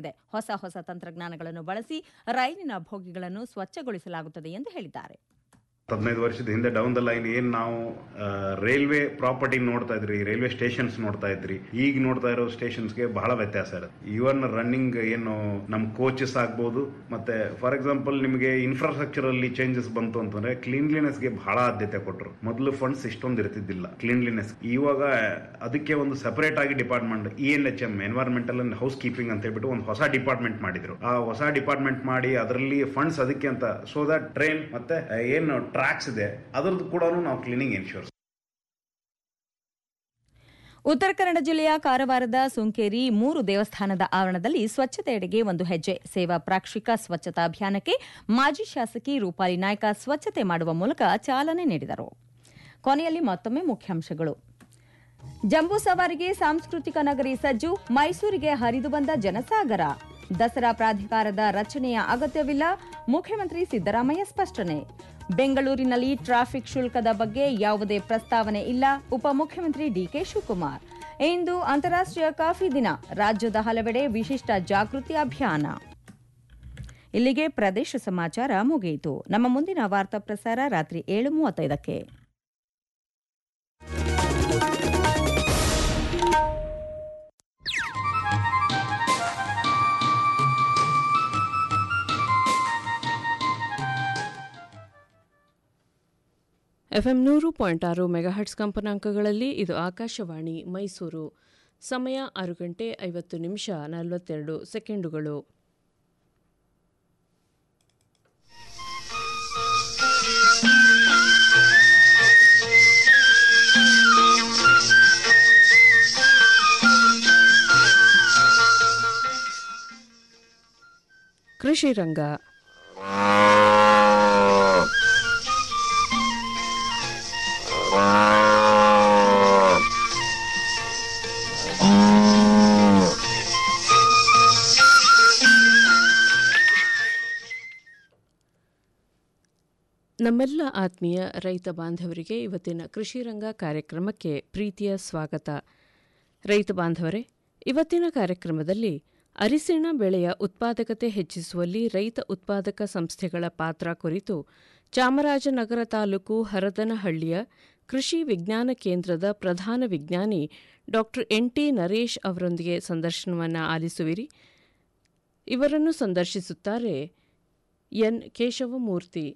ಮಾಡಲಾಗಿದೆ ಹೊಸ ಹೊಸ ತಂತ್ರಜ್ಞಾನಗಳನ್ನು ಬಳಸಿ ರೈಲಿನ ಬೋಗಿಗಳನ್ನು ಸ್ವಚ್ಛಗೊಳಿಸಲಾಗುತ್ತದೆ ಎಂದು ಹೇಳಿದ್ದಾರೆ ಹದಿನೈದು ವರ್ಷದ ಹಿಂದೆ ಡೌನ್ ದ ಲೈನ್ ಏನ್ ನಾವು ರೈಲ್ವೆ ಪ್ರಾಪರ್ಟಿ ನೋಡ್ತಾ ಇದ್ರಿ ರೈಲ್ವೆ ಸ್ಟೇಷನ್ಸ್ ನೋಡ್ತಾ ಇದ್ರಿ ಈಗ ನೋಡ್ತಾ ಇರೋ ಸ್ಟೇಷನ್ಸ್ಗೆ ಬಹಳ ವ್ಯತ್ಯಾಸ ಇರುತ್ತೆ ಇವನ್ ರನ್ನಿಂಗ್ ಏನು ನಮ್ ಕೋಚಸ್ ಆಗ್ಬೋದು ಮತ್ತೆ ಫಾರ್ ಎಕ್ಸಾಂಪಲ್ ನಿಮಗೆ ಇನ್ಫ್ರಾಸ್ಟ್ರಕ್ಚರ್ ಅಲ್ಲಿ ಚೇಂಜಸ್ ಬಂತು ಅಂತಂದ್ರೆ ಕ್ಲೀನ್ಲಿನೆಸ್ ಗೆ ಬಹಳ ಆದ್ಯತೆ ಕೊಟ್ಟರು ಮೊದಲು ಫಂಡ್ಸ್ ಇಷ್ಟೊಂದು ಇರ್ತಿದ್ದಿಲ್ಲ ಕ್ಲೀನ್ಲಿನೆಸ್ ಇವಾಗ ಅದಕ್ಕೆ ಒಂದು ಸಪರೇಟ್ ಆಗಿ department E N H M environmental and housekeeping ಅಂತ ಹೇಳ್ಬಿಟ್ಟು ಒಂದು ಹೊಸ ಡಿಪಾರ್ಟ್ಮೆಂಟ್ ಮಾಡಿದ್ರು ಆ ಹೊಸ ಡಿಪಾರ್ಟ್ಮೆಂಟ್ ಮಾಡಿ ಅದರಲ್ಲಿ ಫಂಡ್ಸ್ ಅದಕ್ಕೆ ಅಂತ ಸೊ ದಟ್ ಟ್ರೈನ್ ಮತ್ತೆ ಏನು ಟ್ರ್ಯಾಕ್ಸ್ ಇದೆ ಅದರದ್ದು ಕೂಡ ನಾವು ಕ್ಲೀನಿಂಗ್ ಇನ್ಶೂರ್ ಉತ್ತರ ಕನ್ನಡ ಜಿಲ್ಲೆಯ ಕಾರವಾರದ ಸುಂಕೇರಿ ಮೂರು ದೇವಸ್ಥಾನದ ಆವರಣದಲ್ಲಿ ಸ್ವಚ್ಛತೆಯೆಡೆಗೆ ಒಂದು ಹೆಜ್ಜೆ ಸೇವಾ ಪ್ರಾಕ್ಷಿಕ ಸ್ವಚ್ಛತಾ ಅಭಿಯಾನಕ್ಕೆ ಮಾಜಿ ಶಾಸಕಿ ರೂಪಾಲಿ ನಾಯ್ಕ ಸ್ವಚ್ಛತೆ ಮಾಡುವ ಮೂಲಕ ಚಾಲನೆ ನೀಡಿದರು ಕೊನೆಯಲ್ಲಿ ಮತ್ತೊಮ್ಮೆ ಮುಖ್ಯಾಂಶಗಳು ಜಂಬೂ ಸವಾರಿಗೆ ಸಾಂಸ್ಕೃತಿಕ ನಗರಿ ಸಜ್ಜು ಮೈಸೂರಿಗೆ ಹರಿದು ಬಂದ ಜನಸಾಗರ ದಸರಾ ಪ್ರಾಧಿಕಾರದ ರಚನೆಯ ಅಗತ್ಯವಿಲ್ಲ ಮುಖ್ಯಮಂತ್ರಿ ಸಿದ್ದರಾಮಯ್ಯ ಸ್ಪಷ್ಟನೆ ಬೆಂಗಳೂರಿನಲ್ಲಿ ಟ್ರಾಫಿಕ್ ಶುಲ್ಕದ ಬಗ್ಗೆ ಯಾವುದೇ ಪ್ರಸ್ತಾವನೆ ಇಲ್ಲ ಉಪಮುಖ್ಯಮಂತ್ರಿ ಡಿಕೆ ಶಿವಕುಮಾರ್ ಇಂದು ಅಂತಾರಾಷ್ಟ್ರೀಯ ಕಾಫಿ ದಿನ ರಾಜ್ಯದ ಹಲವೆಡೆ ವಿಶಿಷ್ಟ ಜಾಗೃತಿ ಅಭಿಯಾನ ಇಲ್ಲಿಗೆ ಪ್ರದೇಶ ಸಮಾಚಾರ ಮುಗಿಯಿತು ನಮ್ಮ ಮುಂದಿನ ವಾರ್ತಾ ಪ್ರಸಾರ ರಾತ್ರಿ ಏಳು ಮೂವತ್ತೈದಕ್ಕೆ ಎಫ್ಎಂ ನೂರು ಪಾಯಿಂಟ್ ಆರು ಮೆಗಾಹರ್ಟ್ಸ್ ಕಂಪನಾಂಕಗಳಲ್ಲಿ ಇದು ಆಕಾಶವಾಣಿ ಮೈಸೂರು ಸಮಯ ಆರು ಗಂಟೆ ಐವತ್ತು ನಿಮಿಷ ನಲವತ್ತೆರಡು ಸೆಕೆಂಡುಗಳು ಕೃಷಿ ರಂಗ ನಮ್ಮೆಲ್ಲ ಆತ್ಮೀಯ ರೈತ ಬಾಂಧವರಿಗೆ ಇವತ್ತಿನ ಕೃಷಿ ರಂಗ ಕಾರ್ಯಕ್ರಮಕ್ಕೆ ಪ್ರೀತಿಯ ಸ್ವಾಗತ ರೈತ ಬಾಂಧವರೇ ಇವತ್ತಿನ ಕಾರ್ಯಕ್ರಮದಲ್ಲಿ ಅರಿಸಿಣ ಬೆಳೆಯ ಉತ್ಪಾದಕತೆ ಹೆಚ್ಚಿಸುವಲ್ಲಿ ರೈತ ಉತ್ಪಾದಕ ಸಂಸ್ಥೆಗಳ ಪಾತ್ರ ಕುರಿತು ಚಾಮರಾಜನಗರ ತಾಲೂಕು ಹರದನಹಳ್ಳಿಯ ಕೃಷಿ ವಿಜ್ಞಾನ ಕೇಂದ್ರದ ಪ್ರಧಾನ ವಿಜ್ಞಾನಿ ಡಾ ಎನ್ ಟಿ ನರೇಶ್ ಅವರೊಂದಿಗೆ ಸಂದರ್ಶನವನ್ನು ಆಲಿಸುವಿರಿ ಇವರನ್ನು ಸಂದರ್ಶಿಸುತ್ತಾರೆ ಎನ್ ಕೇಶವಮೂರ್ತಿ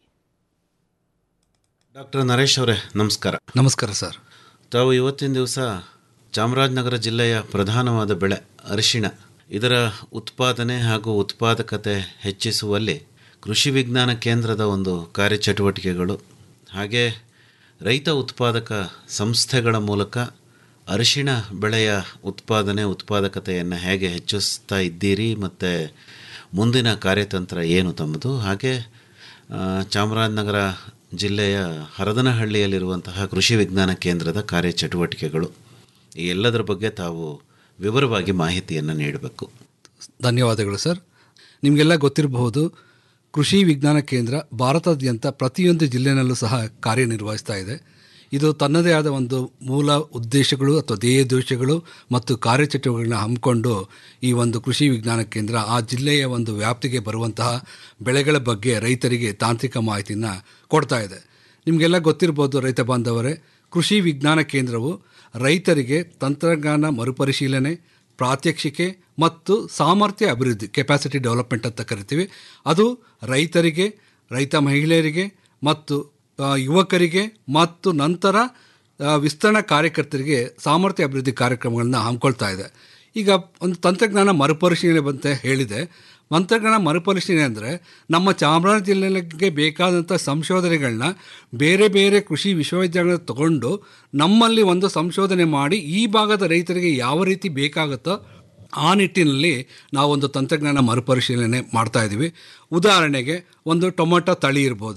ಡಾಕ್ಟರ್ ನರೇಶ್ ಅವರೇ ನಮಸ್ಕಾರ ನಮಸ್ಕಾರ ಸರ್ ತಾವು ಇವತ್ತಿನ ದಿವಸ ಚಾಮರಾಜನಗರ ಜಿಲ್ಲೆಯ ಪ್ರಧಾನವಾದ ಬೆಳೆ ಅರಿಶಿಣ ಇದರ ಉತ್ಪಾದನೆ ಹಾಗೂ ಉತ್ಪಾದಕತೆ ಹೆಚ್ಚಿಸುವಲ್ಲಿ ಕೃಷಿ ವಿಜ್ಞಾನ ಕೇಂದ್ರದ ಒಂದು ಕಾರ್ಯಚಟುವಟಿಕೆಗಳು ಹಾಗೆ ರೈತ ಉತ್ಪಾದಕ ಸಂಸ್ಥೆಗಳ ಮೂಲಕ ಅರಿಶಿಣ ಬೆಳೆಯ ಉತ್ಪಾದನೆ ಉತ್ಪಾದಕತೆಯನ್ನು ಹೇಗೆ ಹೆಚ್ಚಿಸ್ತಾ ಇದ್ದೀರಿ ಮತ್ತು ಮುಂದಿನ ಕಾರ್ಯತಂತ್ರ ಏನು ತಮ್ಮದು ಹಾಗೆ ಆ, ಚಾಮರಾಜನಗರ ಜಿಲ್ಲೆಯ ಹರದನಹಳ್ಳಿಯಲ್ಲಿರುವಂತಹ ಕೃಷಿ ವಿಜ್ಞಾನ ಕೇಂದ್ರದ ಕಾರ್ಯಚಟುವಟಿಕೆಗಳು ಈ ಎಲ್ಲದರ ಬಗ್ಗೆ ತಾವು ವಿವರವಾಗಿ ಮಾಹಿತಿಯನ್ನು ನೀಡಬೇಕು ಧನ್ಯವಾದಗಳು ಸರ್ ನಿಮಗೆಲ್ಲ ಗೊತ್ತಿರಬಹುದು ಕೃಷಿ ವಿಜ್ಞಾನ ಕೇಂದ್ರ ಭಾರತಾದ್ಯಂತ ಪ್ರತಿಯೊಂದು ಜಿಲ್ಲೆನಲ್ಲೂ ಸಹ ಕಾರ್ಯನಿರ್ವಹಿಸ್ತಾ ಇದೆ ಇದು ತನ್ನದೇ ಆದ ಒಂದು ಮೂಲ ಉದ್ದೇಶಗಳು ಅಥವಾ ಧ್ಯೇಯೋದ್ದೇಶಗಳು ಮತ್ತು ಕಾರ್ಯಚಟುವಟಿಕೆಗಳನ್ನ ಹಮ್ಮಿಕೊಂಡು ಈ ಒಂದು ಕೃಷಿ ವಿಜ್ಞಾನ ಕೇಂದ್ರ ಆ ಜಿಲ್ಲೆಯ ಒಂದು ವ್ಯಾಪ್ತಿಗೆ ಬರುವಂತಹ ಬೆಳೆಗಳ ಬಗ್ಗೆ ರೈತರಿಗೆ ತಾಂತ್ರಿಕ ಮಾಹಿತಿಯನ್ನು ಕೊಡ್ತಾ ಇದೆ ನಿಮಗೆಲ್ಲ ಗೊತ್ತಿರ್ಬೋದು ರೈತ ಬಾಂಧವರೇ ಕೃಷಿ ವಿಜ್ಞಾನ ಕೇಂದ್ರವು ರೈತರಿಗೆ ತಂತ್ರಜ್ಞಾನ ಮರುಪರಿಶೀಲನೆ ಪ್ರಾತ್ಯಕ್ಷಿಕೆ ಮತ್ತು ಸಾಮರ್ಥ್ಯ ಅಭಿವೃದ್ಧಿ ಕೆಪಾಸಿಟಿ ಡೆವಲಪ್ಮೆಂಟ್ ಅಂತ ಕರಿತೀವಿ ಅದು ರೈತರಿಗೆ ರೈತ ಮಹಿಳೆಯರಿಗೆ ಮತ್ತು ಆ, ಯುವಕರಿಗೆ ಮತ್ತು ನಂತರ ಆ, ವಿಸ್ತರಣಾ ಕಾರ್ಯಕರ್ತರಿಗೆ ಸಾಮರ್ಥ್ಯ ಅಭಿವೃದ್ಧಿ ಕಾರ್ಯಕ್ರಮಗಳನ್ನ ಹಮ್ಮಿಕೊಳ್ತಾ ಇದೆ ಈಗ ಒಂದು ತಂತ್ರಜ್ಞಾನ ಮರುಪರಿಶೀಲನೆ ಅಂತ ಹೇಳಿದೆ ತಂತ್ರಜ್ಞಾನ ಮರುಪರಿಶೀಲನೆ ಅಂದರೆ ನಮ್ಮ ಚಾಮರಾಜ ಜಿಲ್ಲೆಗೆ ಬೇಕಾದಂಥ ಸಂಶೋಧನೆಗಳನ್ನ ಬೇರೆ ಬೇರೆ ಕೃಷಿ ವಿಶ್ವವಿದ್ಯಾಲಯ ತಗೊಂಡು ನಮ್ಮಲ್ಲಿ ಒಂದು ಸಂಶೋಧನೆ ಮಾಡಿ ಈ ಭಾಗದ ರೈತರಿಗೆ ಯಾವ ರೀತಿ ಬೇಕಾಗುತ್ತೋ ಆ ನಿಟ್ಟಿನಲ್ಲಿ ನಾವೊಂದು ತಂತ್ರಜ್ಞಾನ ಮರುಪರಿಶೀಲನೆ ಮಾಡ್ತಾ ಇದ್ದೀವಿ ಉದಾಹರಣೆಗೆ ಒಂದು ಟೊಮೊಟೊ ತಳಿ ಇರ್ಬೋದು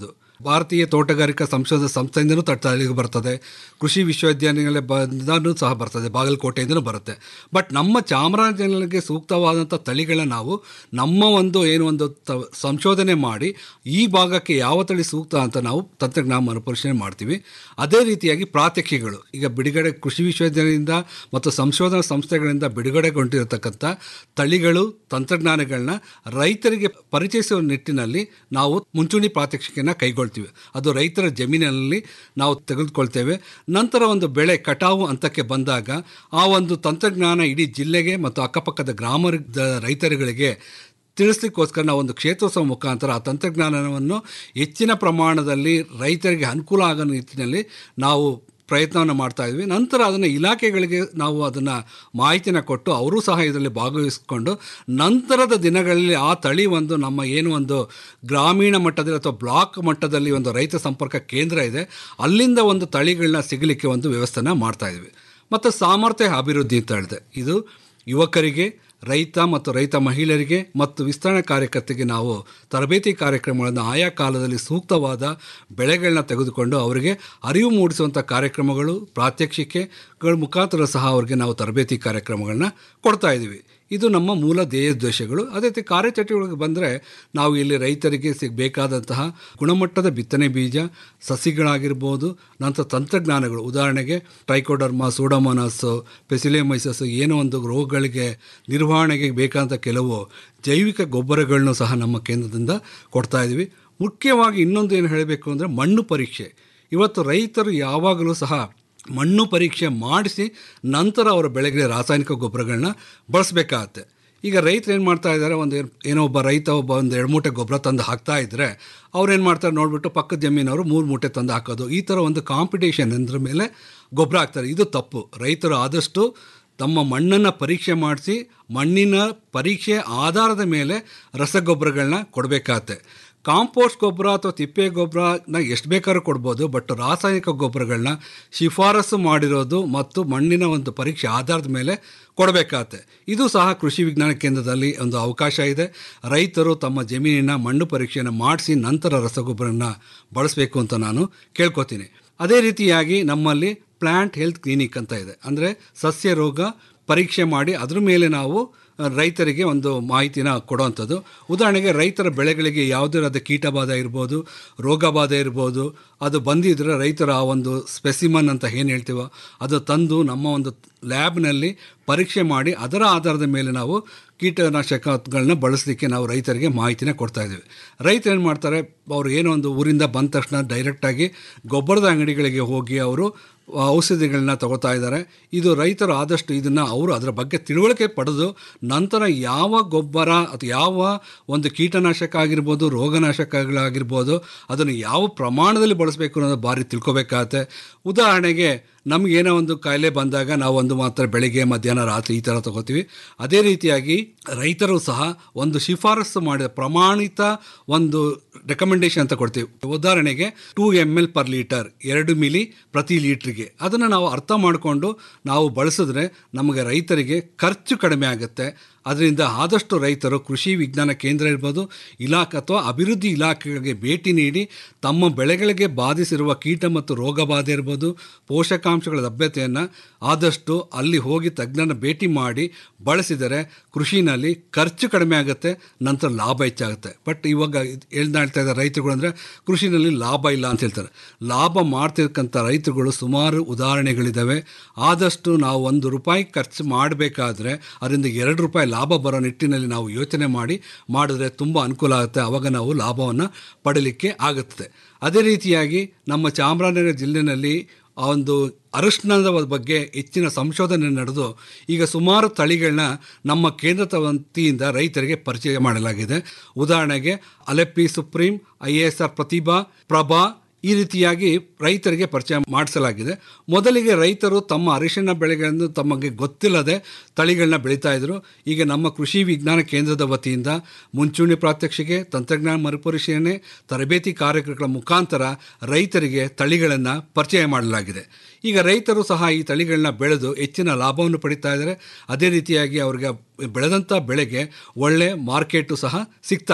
ಭಾರತೀಯ ತೋಟಗಾರಿಕಾ ಸಂಶೋಧನಾ ಸಂಸ್ಥೆಯಿಂದನೂ ತಳಿಗೆ ಬರ್ತದೆ ಕೃಷಿ ವಿಶ್ವವಿದ್ಯಾನಿಲಯ ಬಂದೂ ಸಹ ಬರ್ತದೆ ಬಾಗಲಕೋಟೆಯಿಂದನೂ ಬರುತ್ತೆ ಬಟ್ ನಮ್ಮ ಚಾಮರಾಜನಗರಕ್ಕೆ ಸೂಕ್ತವಾದಂಥ ತಳಿಗಳನ್ನ ನಾವು ನಮ್ಮ ಒಂದು ಏನು ಒಂದು ತ ಸಂಶೋಧನೆ ಮಾಡಿ ಈ ಭಾಗಕ್ಕೆ ಯಾವ ತಳಿ ಸೂಕ್ತ ಅಂತ ನಾವು ತಂತ್ರಜ್ಞಾನ ಮರುಪರಿಶೀಲನೆ ಮಾಡ್ತೀವಿ ಅದೇ ರೀತಿಯಾಗಿ ಪ್ರಾತ್ಯಕ್ಷಿಗಳು ಈಗ ಬಿಡುಗಡೆ ಕೃಷಿ ವಿಶ್ವವಿದ್ಯಾಲಯದಿಂದ ಮತ್ತು ಸಂಶೋಧನಾ ಸಂಸ್ಥೆಗಳಿಂದ ಬಿಡುಗಡೆಗೊಂಡಿರತಕ್ಕಂಥ ತಳಿಗಳು ತಂತ್ರಜ್ಞಾನಗಳನ್ನ ರೈತರಿಗೆ ಪರಿಚಯಿಸುವ ನಿಟ್ಟಿನಲ್ಲಿ ನಾವು ಮುಂಚೂಣಿ ಪ್ರಾತ್ಯಕ್ಷಿಕೆಯನ್ನು ಕೈಗೊಳ್ತೀವಿ ಅದು ರೈತರ ಜಮೀನಿನಲ್ಲಿ ನಾವು ತೆಗೆದುಕೊಳ್ತೇವೆ ನಂತರ ಒಂದು ಬೆಳೆ ಕಟಾವು ಹಂತಕ್ಕೆ ಬಂದಾಗ ಆ ಒಂದು ತಂತ್ರಜ್ಞಾನ ಇಡೀ ಜಿಲ್ಲೆಗೆ ಮತ್ತು ಅಕ್ಕಪಕ್ಕದ ಗ್ರಾಮ ರೈತರುಗಳಿಗೆ ತಿಳಿಸ್ಲಿಕ್ಕೋಸ್ಕರ ನಾವು ಒಂದು ಕ್ಷೇತ್ರೋತ್ಸವ ಮುಖಾಂತರ ಆ ತಂತ್ರಜ್ಞಾನವನ್ನು ಹೆಚ್ಚಿನ ಪ್ರಮಾಣದಲ್ಲಿ ರೈತರಿಗೆ ಅನುಕೂಲ ಆಗೋ ನಿಟ್ಟಿನಲ್ಲಿ ನಾವು ಪ್ರಯತ್ನವನ್ನು ಮಾಡ್ತಾ ಇದ್ವಿ ನಂತರ ಅದನ್ನು ಇಲಾಖೆಗಳಿಗೆ ನಾವು ಅದನ್ನು ಮಾಹಿತಿನ ಕೊಟ್ಟು ಅವರು ಸಹ ಇದರಲ್ಲಿ ಭಾಗವಹಿಸಿಕೊಂಡು ನಂತರದ ದಿನಗಳಲ್ಲಿ ಆ ತಳಿ ಒಂದು ನಮ್ಮ ಏನು ಒಂದು ಗ್ರಾಮೀಣ ಮಟ್ಟದಲ್ಲಿ ಅಥವಾ ಬ್ಲಾಕ್ ಮಟ್ಟದಲ್ಲಿ ಒಂದು ರೈತ ಸಂಪರ್ಕ ಕೇಂದ್ರ ಇದೆ ಅಲ್ಲಿಂದ ಒಂದು ತಳಿಗಳನ್ನ ಸಿಗಲಿಕ್ಕೆ ಒಂದು ವ್ಯವಸ್ಥೆನ ಮಾಡ್ತಾ ಇದ್ವಿ ಮತ್ತು ಸಾಮರ್ಥ್ಯ ಅಭಿವೃದ್ಧಿ ಅಂತ ಹೇಳಿದೆ ಇದು ಯುವಕರಿಗೆ ರೈತ ಮತ್ತು ರೈತ ಮಹಿಳೆಯರಿಗೆ ಮತ್ತು ವಿಸ್ತರಣಾ ಕಾರ್ಯಕರ್ತೆಗೆ ನಾವು ತರಬೇತಿ ಕಾರ್ಯಕ್ರಮಗಳನ್ನು ಆಯಾ ಕಾಲದಲ್ಲಿ ಸೂಕ್ತವಾದ ಬೆಳೆಗಳನ್ನ ತೆಗೆದುಕೊಂಡು ಅವರಿಗೆ ಅರಿವು ಮೂಡಿಸುವಂಥ ಕಾರ್ಯಕ್ರಮಗಳು ಪ್ರಾತ್ಯಕ್ಷಿಕೆಗಳ ಮುಖಾಂತರ ಸಹ ಅವರಿಗೆ ನಾವು ತರಬೇತಿ ಕಾರ್ಯಕ್ರಮಗಳನ್ನ ಕೊಡ್ತಾ ಇದ್ದೀವಿ ಇದು ನಮ್ಮ ಮೂಲ ಧ್ಯೇಯೋದ್ದೇಶಗಳು ಅದೇ ರೀತಿ ಕಾರ್ಯಚಟುವಟಿಕೆಗಳಿಗೆ ಬಂದರೆ ನಾವು ಇಲ್ಲಿ ರೈತರಿಗೆ ಸಿಗಬೇಕಾದಂತಹ ಗುಣಮಟ್ಟದ ಬಿತ್ತನೆ ಬೀಜ ಸಸಿಗಳಾಗಿರ್ಬೋದು ನಂತರ ತಂತ್ರಜ್ಞಾನಗಳು ಉದಾಹರಣೆಗೆ ಟ್ರೈಕೋಡರ್ಮಾ ಸೂಡೋಮೋನಾಸ್ ಪೆಸಿಲೇಮೈಸಸ್ ಏನೋ ಒಂದು ರೋಗಗಳಿಗೆ ನಿರ್ವಹಣೆಗೆ ಬೇಕಾದಂಥ ಕೆಲವು ಜೈವಿಕ ಗೊಬ್ಬರಗಳನ್ನು ಸಹ ನಮ್ಮ ಕೇಂದ್ರದಿಂದ ಕೊಡ್ತಾ ಇದ್ದೀವಿ ಮುಖ್ಯವಾಗಿ ಇನ್ನೊಂದು ಏನು ಹೇಳಬೇಕು ಅಂದರೆ ಮಣ್ಣು ಪರೀಕ್ಷೆ ಇವತ್ತು ರೈತರು ಯಾವಾಗಲೂ ಸಹ ಮಣ್ಣು ಪರೀಕ್ಷೆ ಮಾಡಿಸಿ ನಂತರ ಅವರ ಬೆಳೆಗೆ ರಾಸಾಯನಿಕ ಗೊಬ್ಬರಗಳನ್ನ ಬಳಸಬೇಕಾಗತ್ತೆ ಈಗ ರೈತರು ಏನು ಮಾಡ್ತಾ ಇದ್ದಾರೆ ಒಂದು ಏನೋ ಒಬ್ಬ ರೈತ ಒಬ್ಬ ಒಂದು ಎರಡು ಮೂಟೆ ಗೊಬ್ಬರ ತಂದು ಹಾಕ್ತಾ ಇದ್ದರೆ ಅವ್ರು ಏನು ಮಾಡ್ತಾರೆ ನೋಡಿಬಿಟ್ಟು ಪಕ್ಕದ ಜಮೀನವರು ಮೂರು ಮೂಟೆ ತಂದು ಹಾಕೋದು ಈ ಥರ ಒಂದು ಕಾಂಪಿಟೇಷನ್ ಅಂದ್ರ ಮೇಲೆ ಗೊಬ್ಬರ ಹಾಕ್ತಾರೆ ಇದು ತಪ್ಪು ರೈತರು ಆದಷ್ಟು ತಮ್ಮ ಮಣ್ಣನ್ನು ಪರೀಕ್ಷೆ ಮಾಡಿಸಿ ಮಣ್ಣಿನ ಪರೀಕ್ಷೆ ಆಧಾರದ ಮೇಲೆ ರಸಗೊಬ್ಬರಗಳನ್ನ ಕೊಡಬೇಕಾಗತ್ತೆ ಕಾಂಪೋಸ್ಟ್ ಗೊಬ್ಬರ ಅಥವಾ ತಿಪ್ಪೆ ಗೊಬ್ಬರನ ಎಷ್ಟು ಬೇಕಾದ್ರೂ ಕೊಡ್ಬೋದು ಬಟ್ ರಾಸಾಯನಿಕ ಗೊಬ್ಬರಗಳನ್ನ ಶಿಫಾರಸು ಮಾಡಿರೋದು ಮತ್ತು ಮಣ್ಣಿನ ಒಂದು ಪರೀಕ್ಷೆ ಆಧಾರದ ಮೇಲೆ ಕೊಡಬೇಕಾಗತ್ತೆ ಇದು ಸಹ ಕೃಷಿ ವಿಜ್ಞಾನ ಕೇಂದ್ರದಲ್ಲಿ ಒಂದು ಅವಕಾಶ ಇದೆ ರೈತರು ತಮ್ಮ ಜಮೀನಿನ ಮಣ್ಣು ಪರೀಕ್ಷೆಯನ್ನು ಮಾಡಿಸಿ ನಂತರ ರಸಗೊಬ್ಬರನ ಬಳಸಬೇಕು ಅಂತ ನಾನು ಕೇಳ್ಕೊತೀನಿ ಅದೇ ರೀತಿಯಾಗಿ ನಮ್ಮಲ್ಲಿ ಪ್ಲ್ಯಾಂಟ್ ಹೆಲ್ತ್ ಕ್ಲಿನಿಕ್ ಅಂತ ಇದೆ ಅಂದರೆ ಸಸ್ಯ ರೋಗ ಪರೀಕ್ಷೆ ಮಾಡಿ ಅದ್ರ ಮೇಲೆ ನಾವು ರೈತರಿಗೆ ಒಂದು ಮಾಹಿತಿನ ಕೊಡುವಂಥದ್ದು ಉದಾಹರಣೆಗೆ ರೈತರ ಬೆಳೆಗಳಿಗೆ ಯಾವುದೇ ಆದ ಕೀಟಬಾಧೆ ಇರ್ಬೋದು ರೋಗ ಬಾಧೆ ಇರ್ಬೋದು ಅದು ಬಂದಿದ್ದರೆ ರೈತರ ಆ ಒಂದು ಸ್ಪೆಸಿಮನ್ ಅಂತ ಏನು ಹೇಳ್ತೀವೋ ಅದು ತಂದು ನಮ್ಮ ಒಂದು ಲ್ಯಾಬ್ನಲ್ಲಿ ಪರೀಕ್ಷೆ ಮಾಡಿ ಅದರ ಆಧಾರದ ಮೇಲೆ ನಾವು ಕೀಟನಾಶಕಗಳನ್ನ ಬಳಸಲಿಕ್ಕೆ ನಾವು ರೈತರಿಗೆ ಮಾಹಿತಿನ ಕೊಡ್ತಾ ಇದ್ದೀವಿ ರೈತರು ಏನು ಮಾಡ್ತಾರೆ ಅವರು ಏನೋ ಒಂದು ಊರಿಂದ ಬಂದ ತಕ್ಷಣ ಡೈರೆಕ್ಟಾಗಿ ಗೊಬ್ಬರದ ಅಂಗಡಿಗಳಿಗೆ ಹೋಗಿ ಅವರು ಔಷಧಿಗಳನ್ನ ತಗೋತಾ ಇದ್ದಾರೆ ಇದು ರೈತರು ಆದಷ್ಟು ಇದನ್ನು ಅವರು ಅದರ ಬಗ್ಗೆ ತಿಳುವಳಿಕೆ ಪಡೆದು ನಂತರ ಯಾವ ಗೊಬ್ಬರ ಅಥವಾ ಯಾವ ಒಂದು ಕೀಟನಾಶಕ ಆಗಿರ್ಬೋದು ರೋಗನಾಶಕಗಳಾಗಿರ್ಬೋದು ಅದನ್ನು ಯಾವ ಪ್ರಮಾಣದಲ್ಲಿ ಬಳಸಬೇಕು ಅನ್ನೋದು ಭಾರಿ ತಿಳ್ಕೊಬೇಕಾಗತ್ತೆ ಉದಾಹರಣೆಗೆ ನಮಗೇನೋ ಒಂದು ಕಾಯಿಲೆ ಬಂದಾಗ ನಾವು ಒಂದು ಮಾತ್ರ ಬೆಳಿಗ್ಗೆ ಮಧ್ಯಾಹ್ನ ರಾತ್ರಿ ಈ ಥರ ತಗೋತೀವಿ ಅದೇ ರೀತಿಯಾಗಿ ರೈತರು ಸಹ ಒಂದು ಶಿಫಾರಸು ಮಾಡಿದ ಪ್ರಮಾಣಿತ ಒಂದು ರೆಕಮೆಂಡೇಶನ್ ಅಂತ ಕೊಡ್ತೀವಿ ಉದಾಹರಣೆಗೆ two M L per litre ಎರಡು ಮಿಲಿ ಪ್ರತಿ ಲೀಟ್ರಿಗೆ ಅದನ್ನು ನಾವು ಅರ್ಥ ಮಾಡಿಕೊಂಡು ನಾವು ಬಳಸಿದ್ರೆ ನಮಗೆ ರೈತರಿಗೆ ಖರ್ಚು ಕಡಿಮೆ ಆಗುತ್ತೆ ಅದರಿಂದ ಆದಷ್ಟು ರೈತರು ಕೃಷಿ ವಿಜ್ಞಾನ ಕೇಂದ್ರ ಇರ್ಬೋದು ಇಲಾಖೆ ಅಥವಾ ಅಭಿವೃದ್ಧಿ ಇಲಾಖೆಗಳಿಗೆ ಭೇಟಿ ನೀಡಿ ತಮ್ಮ ಬೆಳೆಗಳಿಗೆ ಬಾಧಿಸಿರುವ ಕೀಟ ಮತ್ತು ರೋಗ ಬಾಧೆ ಇರ್ಬೋದು ಪೋಷಕಾಂಶಗಳ ಲಭ್ಯತೆಯನ್ನು ಆದಷ್ಟು ಅಲ್ಲಿ ಹೋಗಿ ತಜ್ಞನ ಭೇಟಿ ಮಾಡಿ ಬಳಸಿದರೆ ಕೃಷಿನಲ್ಲಿ ಖರ್ಚು ಕಡಿಮೆ ಆಗುತ್ತೆ ನಂತರ ಲಾಭ ಹೆಚ್ಚಾಗುತ್ತೆ ಬಟ್ ಇವಾಗ ಹೇಳ್ತಾ ಹೇಳ್ತಾ ಇದ್ದಾರೆ ರೈತರುಗಳು ಅಂದರೆ ಕೃಷಿನಲ್ಲಿ ಲಾಭ ಇಲ್ಲ ಅಂತ ಹೇಳ್ತಾರೆ ಲಾಭ ಮಾಡ್ತಿರ್ತಕ್ಕಂಥ ರೈತರುಗಳು ಸುಮಾರು ಉದಾಹರಣೆಗಳಿದ್ದಾವೆ ಆದಷ್ಟು ನಾವು ಒಂದು ರೂಪಾಯಿ ಖರ್ಚು ಮಾಡಬೇಕಾದ್ರೆ ಅದರಿಂದ ಎರಡು ರೂಪಾಯಿ ಲಾಭ ಬರೋ ನಿಟ್ಟಿನಲ್ಲಿ ನಾವು ಯೋಚನೆ ಮಾಡಿ ಮಾಡಿದ್ರೆ ತುಂಬ ಅನುಕೂಲ ಆಗುತ್ತೆ ಆವಾಗ ನಾವು ಲಾಭವನ್ನು ಪಡೀಲಿಕ್ಕೆ ಆಗುತ್ತದೆ ಅದೇ ರೀತಿಯಾಗಿ ನಮ್ಮ ಚಾಮರಾಜನಗರ ಜಿಲ್ಲೆಯಲ್ಲಿ ಆ ಒಂದು ಅರಿಶಿಣದ ಬಗ್ಗೆ ಹೆಚ್ಚಿನ ಸಂಶೋಧನೆ ನಡೆದು ಈಗ ಸುಮಾರು ತಳಿಗಳನ್ನ ನಮ್ಮ ಕೇಂದ್ರದ ವತಿಯಿಂದ ರೈತರಿಗೆ ಪರಿಚಯ ಮಾಡಲಾಗಿದೆ ಉದಾಹರಣೆಗೆ Alleppey Supreme I A S R Prathibha Prabha ಈ ರೀತಿಯಾಗಿ ರೈತರಿಗೆ ಪರಿಚಯ ಮಾಡಿಸಲಾಗಿದೆ ಮೊದಲಿಗೆ ರೈತರು ತಮ್ಮ ಅರಿಶಿಣ ಬೆಳೆಗಳನ್ನು ತಮಗೆ ಗೊತ್ತಿಲ್ಲದೆ ತಳಿಗಳನ್ನ ಬೆಳೀತಾ ಇದ್ರು ಈಗ ನಮ್ಮ ಕೃಷಿ ವಿಜ್ಞಾನ ಕೇಂದ್ರದ ವತಿಯಿಂದ ಮುಂಚೂಣಿ ಪ್ರಾತ್ಯಕ್ಷಿಕೆ ತಂತ್ರಜ್ಞಾನ ಮರುಪರಿಶೀಲನೆ ತರಬೇತಿ ಕಾರ್ಯಕ್ರಮಗಳ ಮುಖಾಂತರ ರೈತರಿಗೆ ತಳಿಗಳನ್ನು ಪರಿಚಯ ಮಾಡಲಾಗಿದೆ ಈಗ ರೈತರು ಸಹ ಈ ತಳಿಗಳನ್ನ ಬೆಳೆದು ಹೆಚ್ಚಿನ ಲಾಭವನ್ನು ಪಡಿತಾ ಇದ್ದಾರೆ ಅದೇ ರೀತಿಯಾಗಿ ಅವ್ರಿಗೆ ಬೆಳೆದಂಥ ಬೆಳೆಗೆ ಒಳ್ಳೆ ಮಾರ್ಕೆಟು ಸಹ ಸಿಗ್ತಾ ಇದೆ